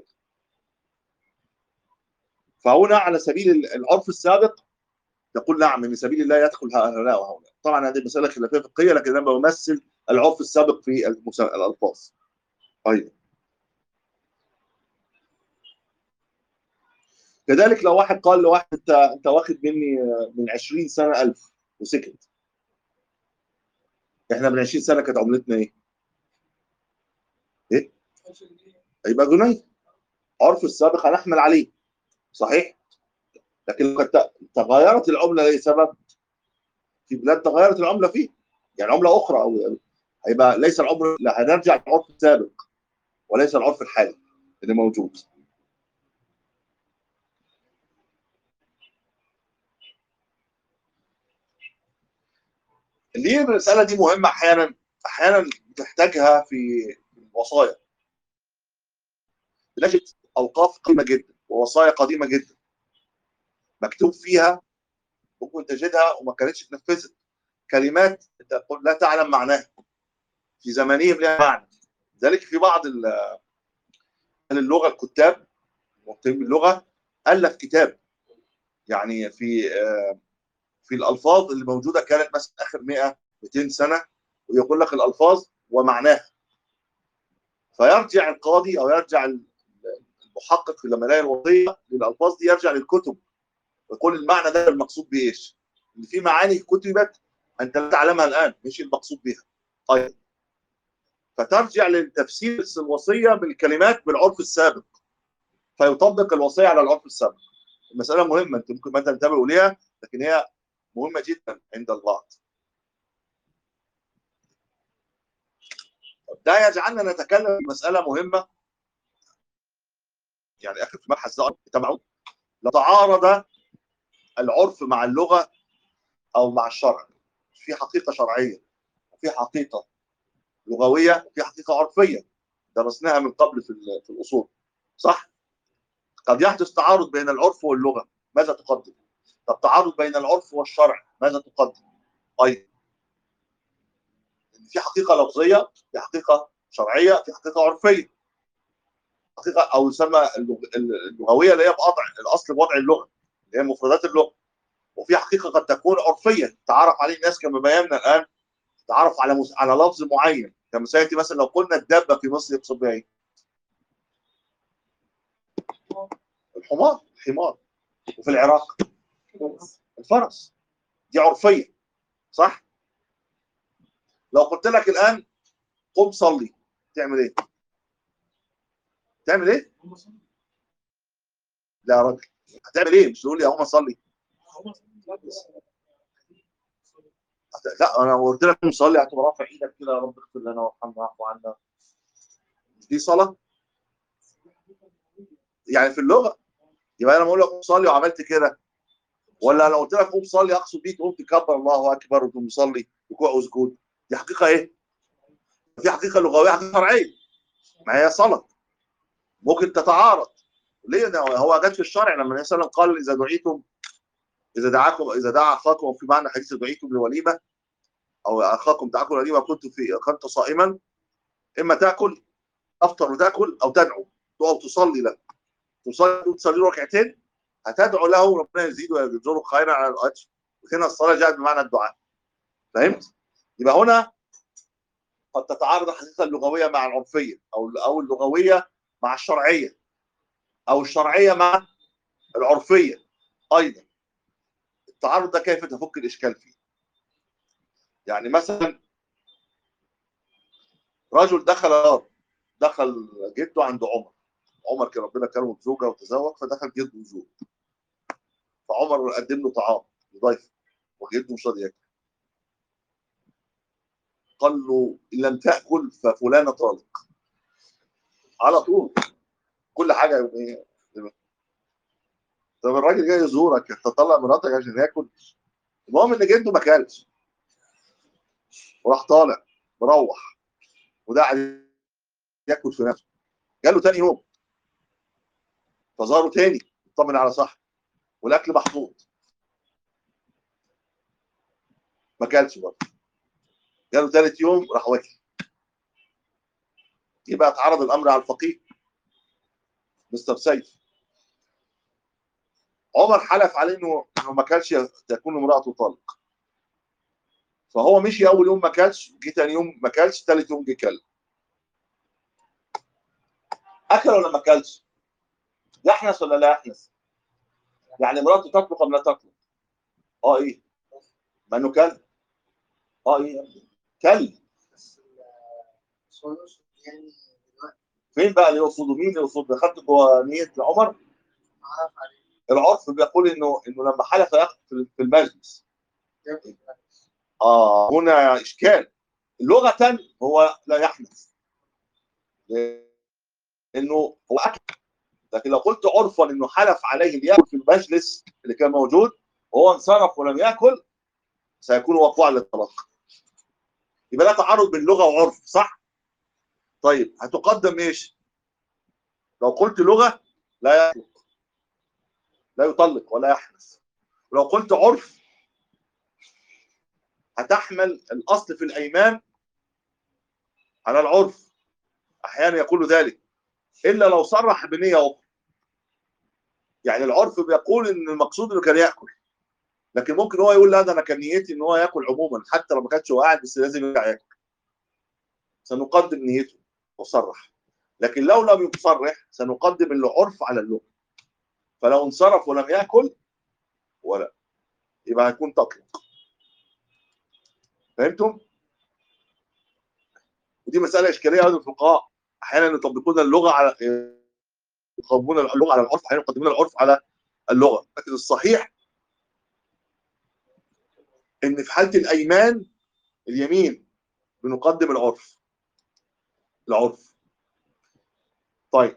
فهنا على سبيل العرف السابق تقول نعم من سبيل الله يدخل هؤلاء وهؤلاء طبعا هذه مساله خلافيه فقهيه لكن انا بمثل العرف السابق في الالفاظ ايضا كذلك لو واحد قال لواحد انت انت واخد مني من 20 سنه 1000 وسكت احنا من 20 سنه كانت عملتنا ايه؟ ايه؟ هيبقى جنيه عرف السابق هنحمل عليه صحيح؟ لكن لو تغيرت العمله لاي سبب؟ في بلاد تغيرت العمله فيه يعني عمله اخرى او هيبقى ليس العمر لا هنرجع للعرف السابق وليس العرف الحالي اللي موجود ليه المساله دي مهمه احيانا احيانا بتحتاجها في الوصايا بنجد اوقاف قديمه جدا ووصايا قديمه جدا مكتوب فيها ممكن تجدها وما كانتش اتنفذت كلمات لا تعلم معناها في زمانهم لها معنى ذلك في بعض اللغه الكتاب مهتمين باللغه الف كتاب يعني في في الالفاظ اللي موجوده كانت مثلا اخر 100 200 سنه ويقول لك الالفاظ ومعناها فيرجع القاضي او يرجع المحقق لما يلاقي الوصيه للالفاظ دي يرجع للكتب ويقول المعنى ده المقصود بايش؟ ان في معاني كتبت انت لا تعلمها الان مش المقصود بها طيب فترجع لتفسير الوصيه بالكلمات بالعرف السابق فيطبق الوصيه على العرف السابق المساله مهمه انت ممكن ما تنتبهوا ليها لكن هي مهمه جدا عند البعض ده يجعلنا نتكلم في مساله مهمه يعني اخر في مبحث ده تبعه لتعارض العرف مع اللغه او مع الشرع في حقيقه شرعيه وفي حقيقه لغويه وفي حقيقه عرفيه درسناها من قبل في في الاصول صح قد يحدث تعارض بين العرف واللغه ماذا تقدم طب تعارض بين العرف والشرع ماذا تقدم ايضا في حقيقه لفظيه في حقيقه شرعيه في حقيقه عرفيه حقيقه او يسمى اللغ- اللغويه اللي هي بوضع الاصل بوضع اللغه اللي هي مفردات اللغه وفي حقيقه قد تكون عرفيه تعرف عليه الناس كما بينا الان تعرف على مس... على لفظ معين كما سياتي مثلا لو قلنا الدابه في مصر يقصد بها ايه؟ الحمار الحمار وفي العراق الفرس دي عرفيه صح؟ لو قلت لك الان قم صلي تعمل ايه؟ تعمل ايه؟ هم صلوا. لا يا راجل هتعمل ايه؟ مش تقول لي اقوم اصلي هم صلوا. لا بس هت- لا انا قلت لك قوم صلي هتبقى رافع ايدك كده يا رب اغفر لنا وارحمنا واعف عنا مش دي صلاه؟ يعني في اللغه يبقى انا بقول لك قوم صلي وعملت كده ولا لو قلت لك قوم صلي اقصد بيك قوم تكبر الله اكبر وتقوم تصلي ركوع وسجود دي حقيقه ايه؟ في حقيقه لغويه حقيقه شرعيه ما هي صلاه ممكن تتعارض ليه ده هو جت في الشرع لما النبي صلى الله عليه وسلم قال اذا دعيتم اذا دعاكم اذا دعا اخاكم في معنى حديث دعيتم لوليمه او اخاكم دعاكم لوليمه كنت في كنت صائما اما تاكل افطر وتاكل او تدعو تقف تصلي له تصلي تصلي له ركعتين هتدعو له ربنا يزيد ويجزره خيرا على الاجر هنا الصلاه جاءت بمعنى الدعاء فهمت؟ يبقى هنا قد تتعارض الحقيقه اللغويه مع العرفيه او او اللغويه مع الشرعيه او الشرعيه مع العرفيه ايضا التعارض ده كيف تفك الاشكال فيه يعني مثلا رجل دخل دار دخل جده عند عمر عمر كان ربنا كرمه بزوجه وتزوج فدخل جده وزوج فعمر قدم له طعام لضيفه وجده مش راضي ياكل قال له ان لم تاكل ففلانه طالق على طول كل حاجه يبقى ايه طب الراجل جاي يزورك تطلع مراتك عشان ياكل المهم ان جده ما كلش وراح طالع مروح وده قاعد ياكل في نفسه جاله تاني يوم فزاره تاني يطمن على صاحبه والاكل محطوط ما كلش برضه جاله ثالث يوم راح واكل يبقى اتعرض الامر على الفقيه مستر سيف عمر حلف عليه انه انه ما كلش تكون امراته طالق فهو مشي اول يوم ما كلش جه ثاني يوم ما كلش ثالث يوم جه كل اكل ولا ما كلش؟ يحنس ولا لا يحنس؟ يعني مراته تطلق ام لا تطلق؟ اه ايه؟ ما انه كل اه ايه يا ابني؟ كل بس السؤال يعني دلوقتي فين بقى اللي يقصده مين اللي يقصد دخلت جوه نيه عمر عرف عليه العرف بيقول انه انه لما حلف ياخد في في المجلس ياكل اه هنا اشكال لغه هو لا يحنث لانه هو اكل لكن لو قلت عرفا انه حلف عليه ليأكل في المجلس اللي كان موجود وهو انصرف ولم ياكل سيكون وقوعا للطلاق يبقى لا تعارض بين لغه وعرف صح؟ طيب هتقدم ايش؟ لو قلت لغه لا يطلق لا يطلق ولا يحنث ولو قلت عرف هتحمل الاصل في الايمان على العرف احيانا يقول ذلك الا لو صرح بنيه اخرى يعني العرف بيقول ان المقصود انه كان ياكل لكن ممكن هو يقول لا ده انا كان نيتي ان هو ياكل عموما حتى لو ما كانش هو قاعد بس لازم يرجع ياكل سنقدم نيته وصرح لكن لو لم يصرح سنقدم العرف على اللغه فلو انصرف ولم ياكل ولا يبقى هيكون تطلق فهمتم؟ ودي مساله اشكاليه عند الفقهاء احيانا يطبقون اللغه على يقدمون اللغه على العرف احيانا يقدمون العرف على اللغه لكن الصحيح ان في حاله الايمان اليمين بنقدم العرف العرف طيب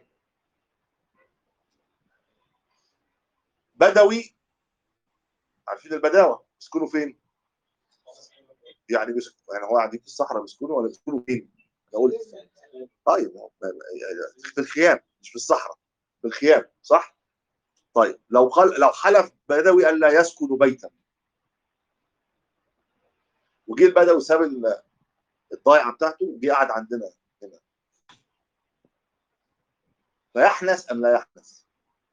بدوي عارفين البداوه بيسكنوا فين؟ يعني بيسك... يعني هو قاعدين في الصحراء بيسكنوا ولا بيسكنوا فين؟ انا قلت طيب هو- في الخيام مش في الصحراء في الخيام صح؟ طيب لو قال لو حلف بدوي الا يسكن بيتا وجه البدوي ساب ال- الضايعه بتاعته وجه قعد عندنا هنا فيحنس ام لا يحنس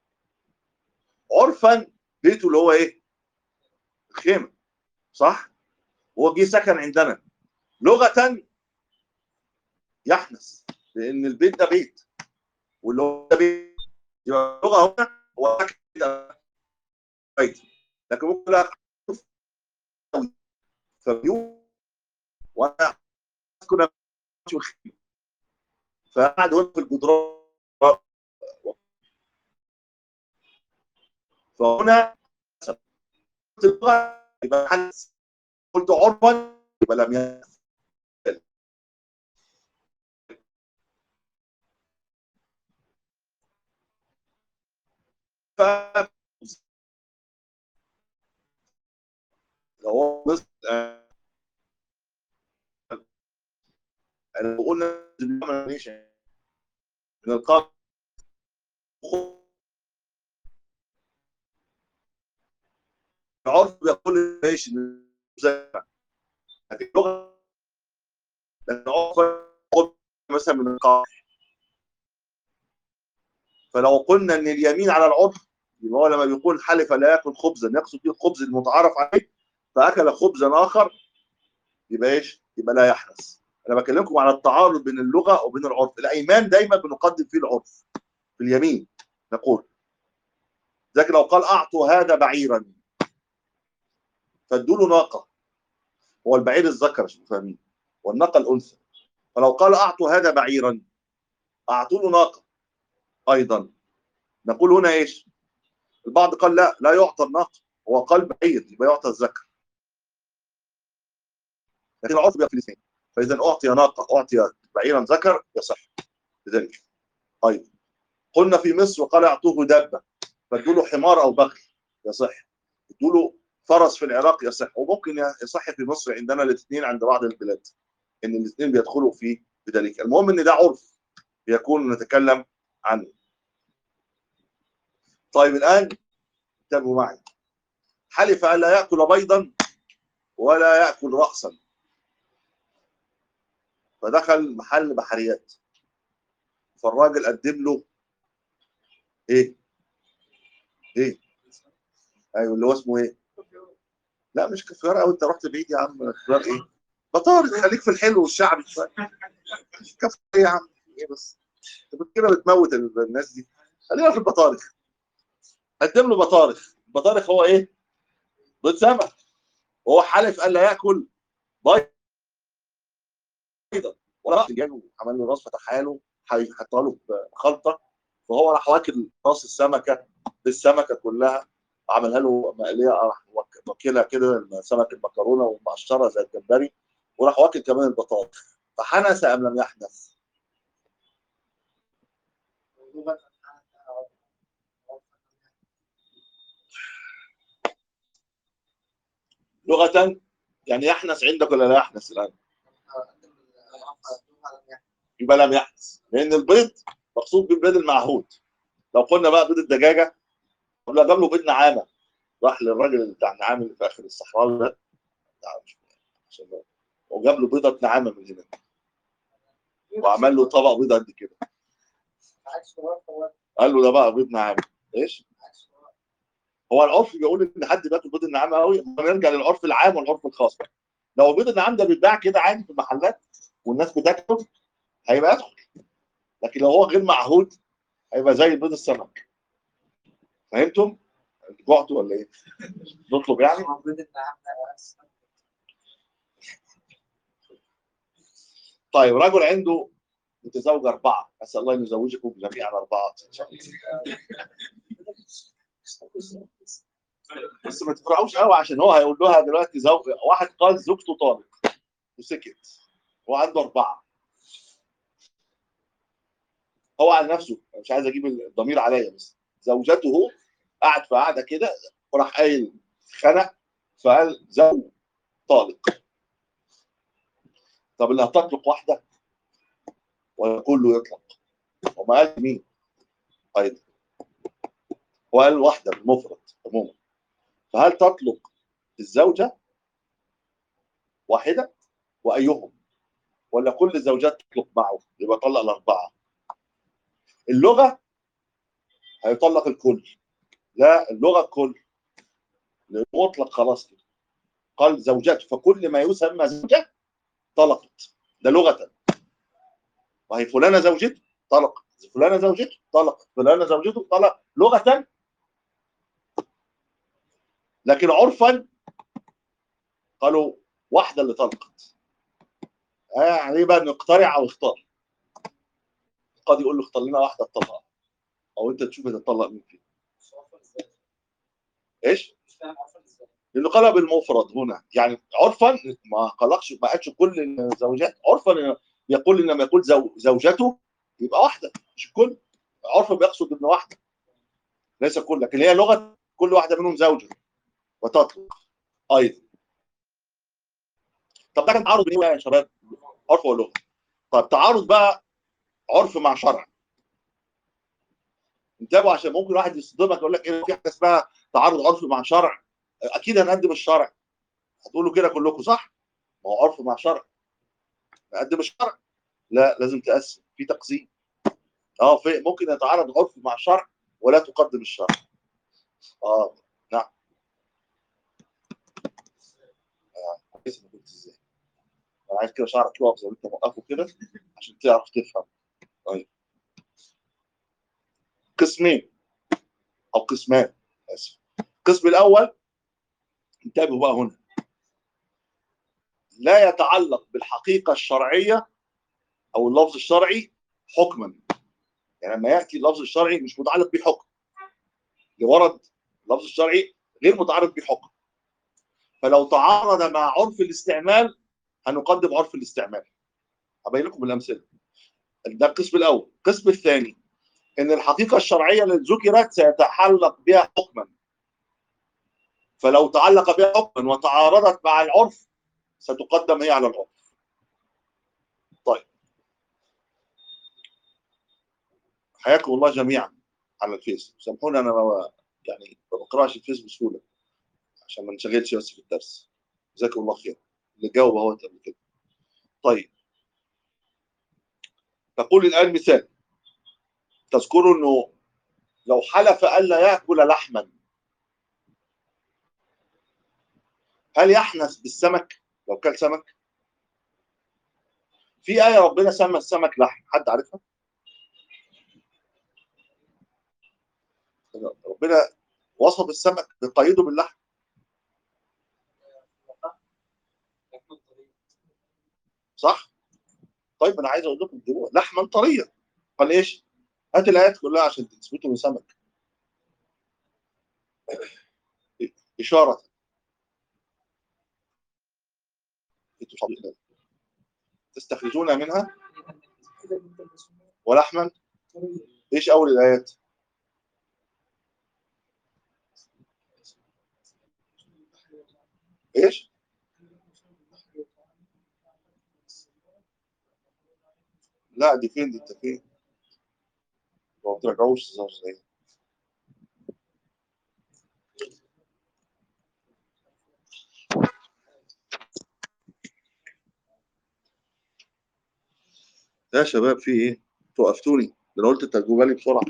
عرفا بيته اللي هو ايه الخيمه صح هو جه سكن عندنا لغه يحنس لان البيت ده بيت واللي هو ده بيت يبقى اللغه هنا هو سكن بيت لكن ممكن لا فبيوت وانا اسكن في الخيمه فقعد يقول في الجدران فهنا اللغه يبقى حدث قلت عرفا يبقى لم يحدث ف لو هو بس آه، لو قلنا من القاف العرف بيقول ايش زي هذه اللغه لكن العرف يقول مثلا من القاف فلو قلنا ان اليمين على العرف يبقى هو لما بيقول حلف لا ياكل خبزا يقصد به الخبز المتعارف عليه فاكل خبزا اخر يبقى ايش؟ يبقى لا يحنث انا بكلمكم على التعارض بين اللغه وبين العرف الايمان دايما بنقدم فيه العرف في اليمين نقول لكن لو قال اعطوا هذا بعيرا فادوا له ناقه هو البعير الذكر عشان فاهمين والناقه الانثى فلو قال اعطوا هذا بعيرا اعطوا له ناقه ايضا نقول هنا ايش؟ البعض قال لا لا يعطى الناقه هو قال بعير يبقى يعطى الذكر لكن العرف بيقول الاثنين فاذا اعطي ناقه اعطي بعيرا ذكر يصح بذلك ايضا قلنا في مصر وقال اعطوه دابه فادوا له حمار او بغل يصح ادوا له فرس في العراق يصح وممكن يصح في مصر عندنا الاثنين عند بعض البلاد ان الاثنين بيدخلوا في بذلك المهم ان ده عرف يكون نتكلم عنه طيب الان انتبهوا معي حلف الا ياكل بيضا ولا ياكل راسا فدخل محل بحريات فالراجل قدم له ايه ايه ايوه اللي هو اسمه ايه لا مش كفيار قوي انت رحت بعيد يا عم كفيار ايه بطارخ خليك في الحلو والشعبي شويه كفيار ايه يا عم ايه بس انت كده بتموت الناس دي خلينا في البطارخ قدم له بطارخ البطارخ هو ايه بيض سمك وهو حلف قال لا ياكل بيضا وراح دجاج وعمل له راس فتحها له حطها له بخلطه فهو راح واكل راس السمكه بالسمكه كلها عملها له مقليه راح واكلها كده سمك المكرونه ومقشرها زي الجمبري وراح واكل كمان البطاطس فحنث ام لم يحنث؟ لغة يعني يحنث عندك ولا لا يحنث الآن؟ يبقى لم يحدث لان البيض مقصود بالبيض المعهود لو قلنا بقى بيض الدجاجه طب لا جاب له بيض نعامه راح للراجل بتاع النعام اللي في اخر الصحراء ده وجاب له بيضه نعامه من هنا وعمل له طبق بيض قد كده قال له ده بقى بيض نعامه ايش؟ هو العرف بيقول ان حد بياكل بيض النعامه قوي نرجع للعرف العام والعرف الخاص لو بيض النعام ده بيتباع كده عادي في المحلات والناس بتاكله هيبقى يدخل لكن لو هو غير معهود هيبقى زي بيض السمك فهمتم؟ جوعتوا ولا ايه؟ نطلب يعني؟ طيب رجل عنده متزوج أربعة أسأل الله أن يزوجكم جميعا أربعة إن شاء الله بس ما تفرحوش قوي عشان هو هيقول لها دلوقتي زوج واحد قال زوجته طالق وسكت هو عنده أربعة هو على نفسه مش عايز اجيب الضمير عليا بس زوجته قعد في قعده كده وراح قايل خنق فقال زوج طالق طب اللي هتطلق واحده ولا كله يطلق وما قال مين ايضا وقال واحده بالمفرد عموما فهل تطلق الزوجه واحده وايهم ولا كل الزوجات تطلق معه يبقى طلق الاربعه اللغه هيطلق الكل لا اللغه الكل مطلق خلاص كده قال زوجته فكل ما يسمى زوجه طلقت ده لغه وهي فلانه زوجته طلقت فلانه زوجته طلقت فلانه زوجته طلق لغه لكن عرفا قالوا واحده اللي طلقت آه يعني بقى نقترع او اختار قد يقول له اختار لنا واحده تطلقها او انت تشوف تطلق مين فيها مش عارفة ازاي ايش؟ مش فاهم عارفة ازاي لانه قلب المفرد هنا يعني عرفا ما قلقش ما قالش كل الزوجات عرفا يقول لما يقول زو زوجته يبقى واحده مش الكل عرفا بيقصد ان واحده ليس كل لكن هي لغه كل واحده منهم زوجه وتطلق ايضا طب ده كان تعارض بين إيه يا شباب عرف ولغه طب تعارض بقى عرف مع شرع انتبهوا عشان ممكن واحد يصدمك يقول لك ايه في حاجه اسمها تعارض عرف مع شرع اكيد هنقدم الشرع هتقولوا كده كلكم صح ما هو عرف مع شرع نقدم الشرع لا لازم تقسم في تقسيم اه في ممكن يتعارض عرف مع شرع ولا تقدم الشرع اه نعم آه، كويس انك قلت ازاي انا عايز كده شعرك يقف زي ما انت موقفه كده عشان تعرف تفهم طيب قسمين او قسمان اسف القسم الاول انتبهوا بقى هنا لا يتعلق بالحقيقه الشرعيه او اللفظ الشرعي حكما يعني لما ياتي اللفظ الشرعي مش متعلق بحكم لورد اللفظ الشرعي غير متعلق بحكم فلو تعارض مع عرف الاستعمال هنقدم عرف الاستعمال هبين لكم بالامثله ده القسم الاول القسم الثاني ان الحقيقه الشرعيه اللي ذكرت سيتعلق بها حكما فلو تعلق بها حكما وتعارضت مع العرف ستقدم هي على العرف طيب حياكم الله جميعا على الفيس سامحوني انا ما يعني ما بقراش الفيس بسهوله عشان ما نشغلش بس في الدرس جزاكم الله خير اللي جاوب اهو قبل كده طيب تقول الان مثال تذكروا انه لو حلف الا ياكل لحما هل يحنث بالسمك لو كل سمك في آية ربنا سمى السمك لحم حد عارفها ربنا وصف السمك بقيده باللحم لكن طريق صح طيب انا عايز اقول لكم جوه لحما طريا قال ايش هات الايات كلها عشان تثبتوا انه سمك اشاره انتوا صديقنا تستخرجون منها كده انت مسؤول ولحما طريق ايش اول الايات ايش لا دي فين دي انت فين ما ترجعوش زي يا شباب في ايه توقفتوني ده انا قلت ترجموا لي بسرعه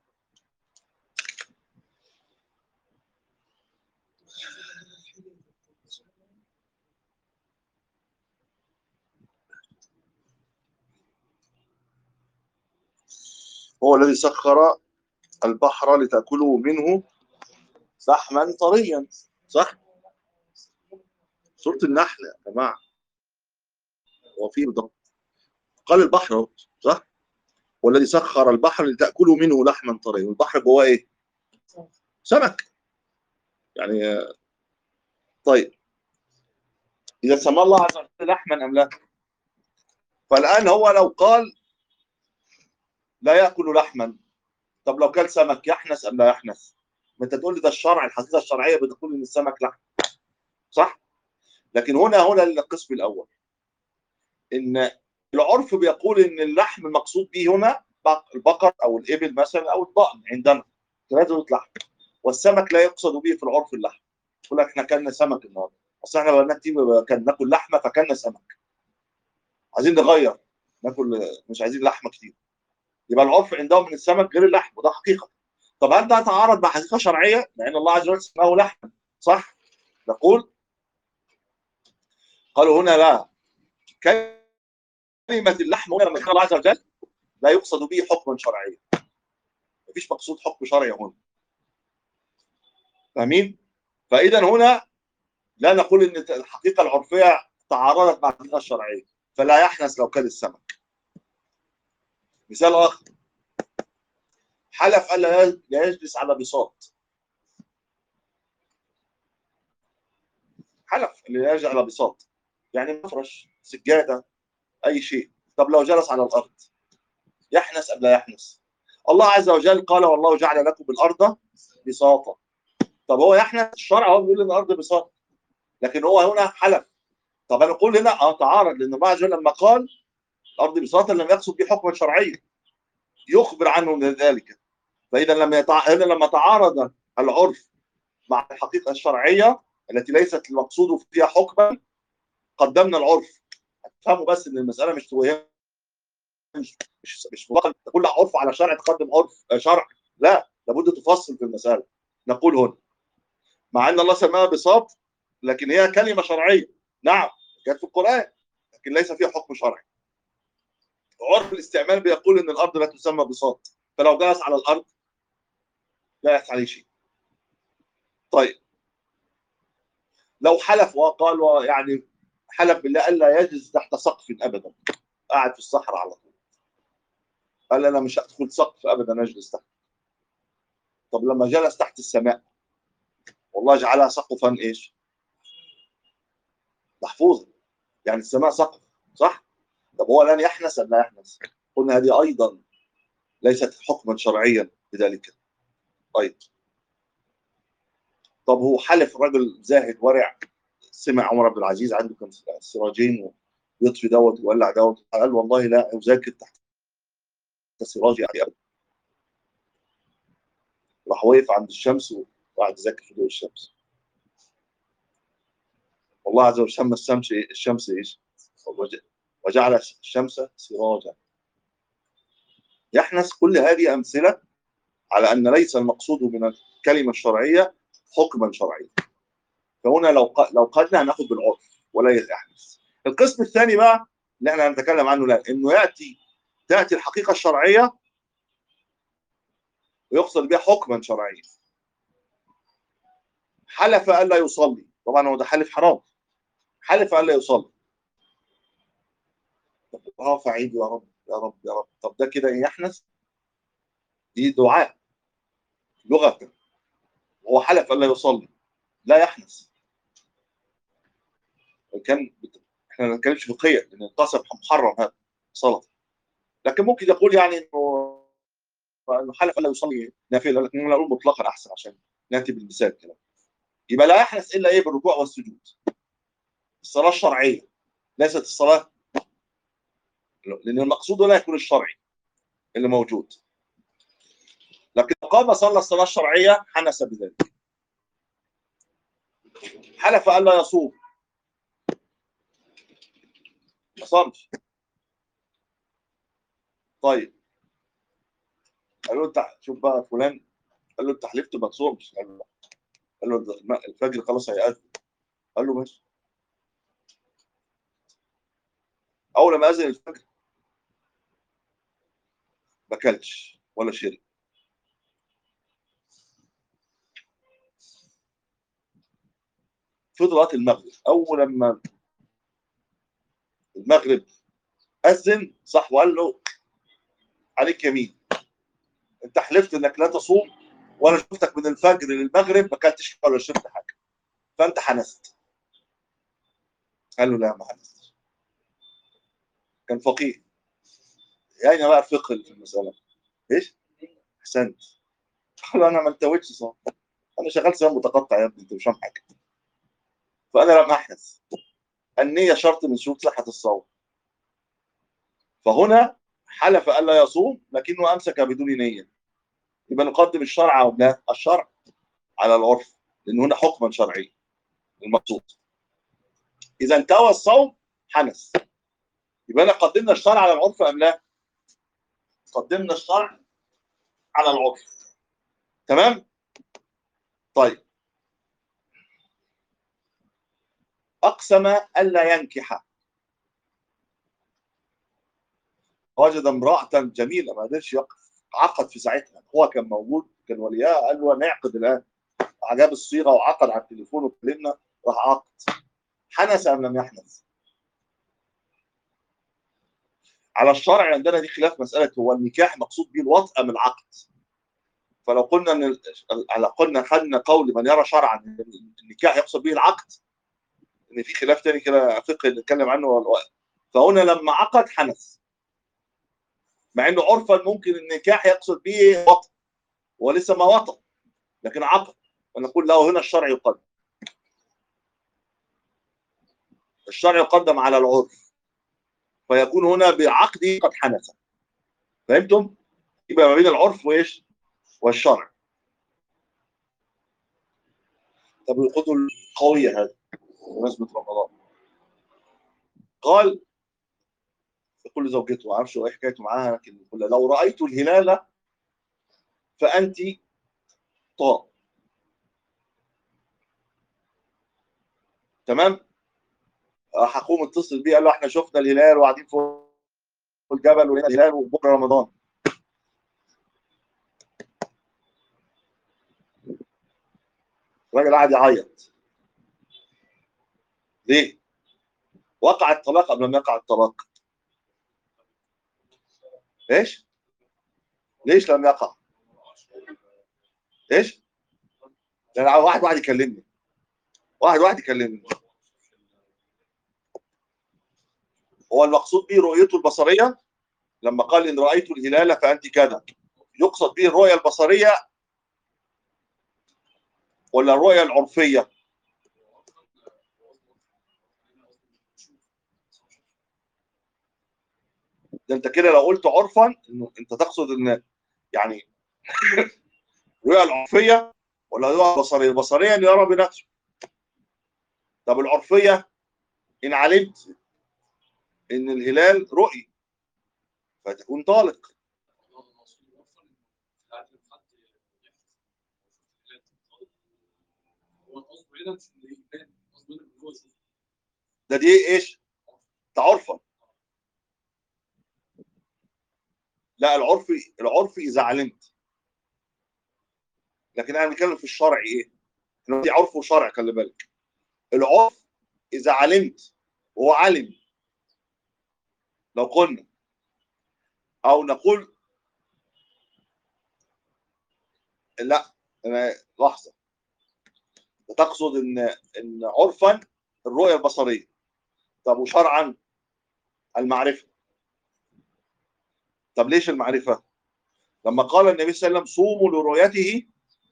هو الذي سخر البحر لتأكلوا منه لحما طريا صح سورة النحل يا جماعة هو في بالضبط قال البحر أهو، صح والذي سخر البحر لتأكلوا منه لحما طريا والبحر جواه ايه سمك يعني آه، طيب إذا سمى الله عز وجل لحما أم لا فالآن هو لو قال لا يأكل لحما طب لو كان سمك يحنث أم لا يحنث ما انت تقول لي ده الشرع الحقيقة الشرعية بتقول إن السمك لحم صح لكن هنا هنا القسم الأول إن العرف بيقول إن اللحم المقصود به هنا بق- البقر أو الإبل مثلا أو الضأن عندنا ثلاثة لحم والسمك لا يقصد به في العرف اللحم يقول لك احنا كلنا سمك النهارده اصل احنا بقى كتير كان ناكل لحمه فكلنا سمك عايزين نغير ناكل مش عايزين لحمه كتير يبقى العرف عندهم من السمك غير اللحم وده حقيقه طب هل ده تعارض مع حقيقه شرعيه؟ مع ان الله عز وجل سماه لحما صح؟ نقول قالوا هنا لا كلمه اللحم هنا لما يقول الله عز وجل لا يقصد به حكما شرعيا مفيش مقصود حكم شرعي هنا فاهمين؟ فاذا هنا لا نقول ان الحقيقه العرفيه تعارضت مع الحقيقه الشرعيه فلا يحنث لو كان السمك مثال اخر حلف الا لا يجلس على بساط حلف اللي لا يجلس على بساط يعني مفرش سجاده اي شيء طب لو جلس على الارض يحنث ام لا يحنث الله عز وجل قال والله جعل لكم الارض بساطا طب هو يحنث الشرع هو بيقول ان الارض بساطه لكن هو هنا حلف طب انا اقول هنا اه تعارض لان الله عز وجل لما قال الارض بساطا لم يقصد به حكما شرعيا يخبر عنه من ذلك فاذا لما يتع... هنا لما تعارض العرف مع الحقيقه الشرعيه التي ليست المقصود فيها حكما قدمنا العرف تفهموا بس ان المساله مش توهم مش مش مش مطلق تقول لا عرف على شرع تقدم عرف آه، شرع لا لابد تفصل في المساله نقول هنا مع ان الله سماها بساط لكن هي كلمه شرعيه نعم جت في القران لكن ليس فيها حكم شرعي عرف الاستعمال بيقول ان الارض لا تسمى بساط فلو جلس على الارض لا يحصل عليه شيء طيب لو حلف وقال يعني حلف بالله الا يجلس تحت سقف ابدا قاعد في الصحراء على طول قال انا مش هدخل سقف ابدا اجلس تحت طب لما جلس تحت السماء والله جعلها سقفا ايش محفوظا يعني السماء سقف صح طب هو لن يحنس ام لا يحنس قلنا هذه ايضا ليست حكما شرعيا لذلك طيب طب هو حلف رجل زاهد ورع سمع عمر عبد العزيز عنده كان سراجين ويطفي دوت ويولع دوت قال والله لا اذاكر تحت سراجي يعني ابدا راح وقف عند الشمس وقعد يذاكر في ضوء الشمس والله عز وجل سمى الشمس الشمس ايش؟ وج- وجعل الشمس سراجا يحنس كل هذه امثله على ان ليس المقصود من الكلمه الشرعيه حكما شرعيا فهنا لو ق- لو قدنا هناخد بالعرف ولا يحنس القسم الثاني بقى اللي احنا هنتكلم عنه الان انه ياتي تاتي الحقيقه الشرعيه ويقصد بها حكما شرعيا حلف الا يصلي طبعا هو ده حلف حرام حلف الا يصلي طب رافع ايده يا رب يا رب يا رب طب ده كده يحنث دي دعاء لغه هو حلف الا يصلي لا يحنث كان بت... احنا ما بنتكلمش فقهيا لان القسم محرم هذا صلاه لكن ممكن يقول يعني انه انه حلف الا يصلي نافله لكن نقول مطلقا احسن عشان ناتي بالمثال كده يبقى لا يحنث الا ايه بالركوع والسجود الصلاه الشرعيه ليست الصلاه لان المقصود لا يكون الشرعي اللي موجود لكن لو قام صلى الصلاه الشرعيه حنث بذلك حلف الا يصوم ما صامش طيب قال له انت شوف بقى فلان قال له انت حلفت ما تصومش قال له لا. قال له ده الفجر خلاص هيأذن قال له ماشي اول ما اذن الفجر ما اكلش ولا شرب فضل وقت المغرب اول لما المغرب اذن صح وقال له عليك يمين انت حلفت انك لا تصوم وانا شفتك من الفجر للمغرب ما اكلتش ولا شربت حاجه فانت حنست قال له لا ما حنستش كان فقيه يعني بقى الفقه اللي في المساله ايش؟ احسنت قال له انا ما التويتش صح انا شغال صيام متقطع يا ابني انت مش فاهم حاجه فانا لم احنث النيه شرط من شروط صحه الصوم فهنا حلف الا يصوم لكنه امسك بدون نيه يبقى نقدم الشرع او لا الشرع على العرف لان هنا حكما شرعيا المقصود اذا انتهى الصوم حنث يبقى انا قدمنا الشرع على العرف ام لا؟ قدمنا الشرع على العرف تمام طيب اقسم الا ينكح وجد امراه جميله ما قدرش يقف عقد في ساعتها هو كان موجود كان وليها قال له نعقد الان عجب الصيغه وعقد على التليفون وكلمنا راح عقد حنث ام لم يحنث على الشرع عندنا دي خلاف مساله هو النكاح مقصود به الوطء ام العقد فلو قلنا ان ال- على قلنا خدنا قول من يرى شرعا ان النكاح يقصد به العقد ان في خلاف تاني كده فقهي نتكلم عنه والوقت. فهنا لما عقد حنث مع انه عرفا ممكن النكاح يقصد به وطء هو لسه ما وطأ لكن عقد ونقول له هنا الشرع يقدم الشرع يقدم على العرف فيكون هنا بعقده قد حنث فهمتم؟ يبقى ما بين العرف وايش؟ والشرع طب القدوة القوية هذه بمناسبة رمضان قال يقول لزوجته ما اعرفش ايه حكايته معاها لكن يقول لها لو رايت الهلال فانت طاء تمام راح اقوم اتصل بيه قال له احنا شفنا الهلال وقاعدين فوق الجبل ولقينا الهلال وبكره رمضان الراجل قاعد يعيط ليه؟ وقع الطلاق قبل ما يقع الطلاق ايش؟ ليش لم يقع؟ ايش؟ لان واحد واحد يكلمني واحد واحد يكلمني هو المقصود به رؤيته البصريه لما قال ان رايت الهلال فانت كذا يقصد به الرؤيه البصريه ولا الرؤيه العرفيه؟ ده انت كده لو قلت عرفا انه انت تقصد ان يعني الرؤيه العرفيه ولا الرؤيه البصريه؟ البصريه ان يرى بنفسه طب العرفيه ان علمت ان الهلال رؤي فتكون طالق ده دي ايش؟ تعرفا لا العرفي العرفي اذا علمت لكن انا بنتكلم في الشرع ايه؟ إحنا دي عرف وشرع خلي بالك العرف اذا علمت وهو علم لو قلنا او نقول لا أنا لحظه تقصد ان ان عرفا الرؤيه البصريه طب وشرعا المعرفه طب ليش المعرفه؟ لما قال النبي صلى الله عليه وسلم صوموا لرؤيته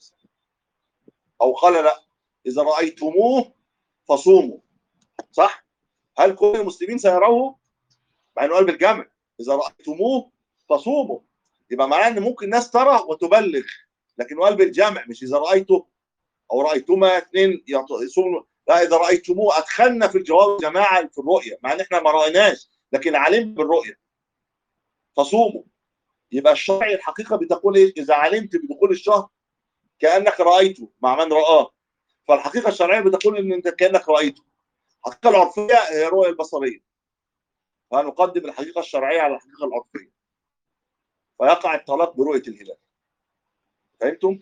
او قال لا اذا رايتموه فصوموا صح؟ هل كل المسلمين سيروه؟ مع انه قال بالجمع اذا رايتموه فصوموا يبقى معناه ان ممكن ناس ترى وتبلغ لكن قال بالجمع مش اذا رايته او رايتما اثنين يصوموا لا اذا رايتموه ادخلنا في الجواب جماعه في الرؤيه مع ان احنا ما رايناش لكن علمت بالرؤيه فصوموا يبقى الشرع الحقيقه بتقول ايه اذا علمت بدخول الشهر كانك رايته مع من راه فالحقيقه الشرعيه بتقول ان انت كانك رايته الحقيقه العرفيه هي الرؤيه البصريه فنقدم الحقيقه الشرعيه على الحقيقه العرفيه فيقع الطلاق برؤيه الهلال فهمتم؟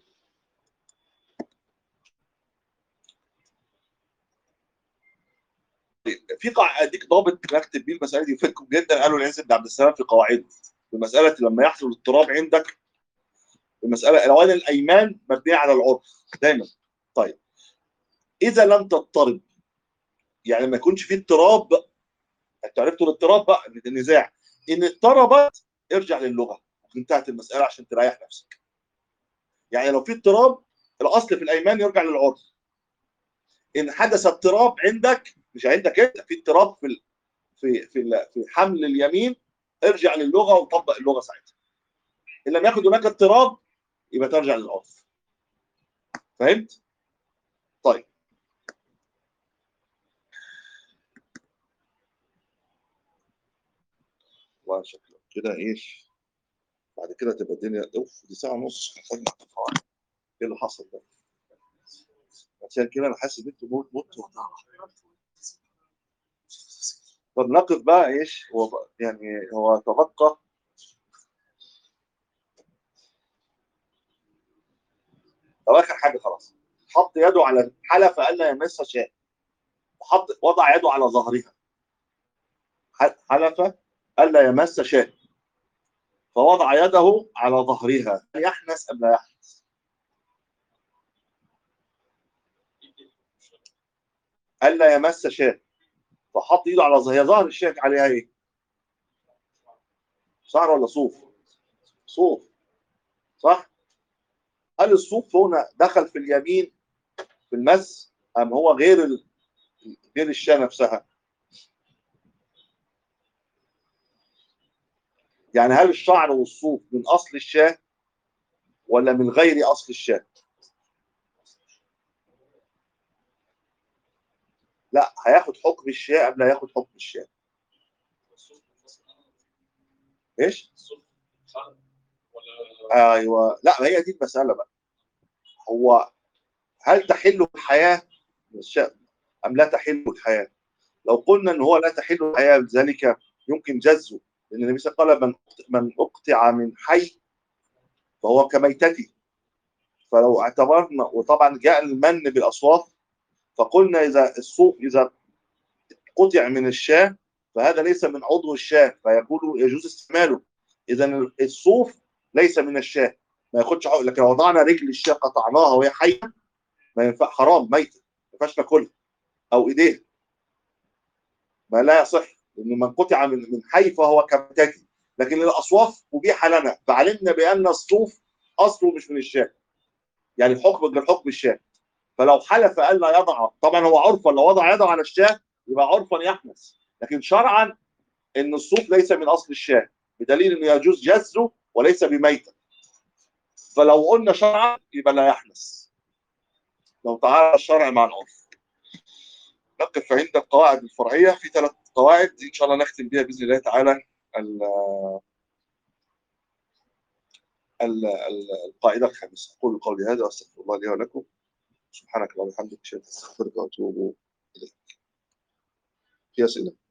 في قاع اديك ضابط نكتب بيه المساله دي يفيدكم جدا قالوا العز بن عبد السلام في قواعده بمساله لما يحصل اضطراب عندك المساله الاوان الايمان مبنيه على العرف دايما طيب اذا لم تضطرب يعني ما يكونش في اضطراب انتوا عرفتوا الاضطراب بقى النزاع ان اضطربت ارجع للغه وانتهت المساله عشان تريح نفسك يعني لو في اضطراب الاصل في الايمان يرجع للعرف ان حدث اضطراب عندك مش عندك انت في اضطراب في ال... في في ال... في حمل اليمين ارجع للغه وطبق اللغه ساعتها ان لم يكن هناك اضطراب يبقى ترجع للعرف فهمت طيب والله شكله كده ايش بعد كده تبقى الدنيا اوف دي ساعه ونص محتاج ايه اللي حصل ده؟ عشان كده انا حاسس ان انتوا موت موتوا طب نقف بقى ايش هو بقى يعني هو تبقى طب اخر حاجه خلاص حط يده على حلف الا يمس شيء وحط وضع يده على ظهرها ح- حلف الا يمس شيء فوضع يده على ظهرها هل يحنس ام لا يحنس؟ الا يمس شيء فحط ايده على ظهر ظهر الشاة عليها ايه؟ شعر ولا صوف؟ صوف صح؟ هل الصوف هنا دخل في اليمين في المس ام هو غير ال... غير الشاة نفسها؟ يعني هل الشعر والصوف من اصل الشاة ولا من غير اصل الشاة؟ لا هياخد حكم الشاة قبل ياخد حكم الشاة ايش؟ ايوه لا ما هي دي المساله بقى هو هل تحل الحياه الشاة ام لا تحل الحياه؟ لو قلنا ان هو لا تحل الحياه لذلك يمكن جزه لان النبي صلى الله عليه وسلم قال من من اقطع من حي فهو كميتتي فلو اعتبرنا وطبعا جاء المن بالاصوات فقلنا اذا الصوف اذا قطع من الشاة فهذا ليس من عضو الشاة فيقول يجوز استعماله اذا الصوف ليس من الشاة ما ياخدش حق لكن لو وضعنا رجل الشاة قطعناها وهي حيه ما ينفع حرام ميته ما ينفعش ناكلها او ايديها ما لا يصح لان من قطع من من حي فهو كمتاتي لكن الاصواف ابيح لنا فعلمنا بان الصوف اصله مش من الشاة يعني الحكم غير حكم الشاة فلو حلف الا يضع طبعا هو عرفا لو وضع يده على الشاة يبقى عرفا يحنس لكن شرعا ان الصوف ليس من اصل الشاة بدليل انه يجوز جزه وليس بميته فلو قلنا شرعا يبقى لا يحنس لو تعارض الشرع مع العرف نقف عند القواعد الفرعيه في ثلاث قواعد دي ان شاء الله نختم بها باذن الله تعالى ال ال ال القاعده الخامسه اقول قولي هذا واستغفر الله لي ولكم سبحانك اللهم وبحمدك اشهد ان لا اله الا انت استغفرك واتوب اليك في اسئله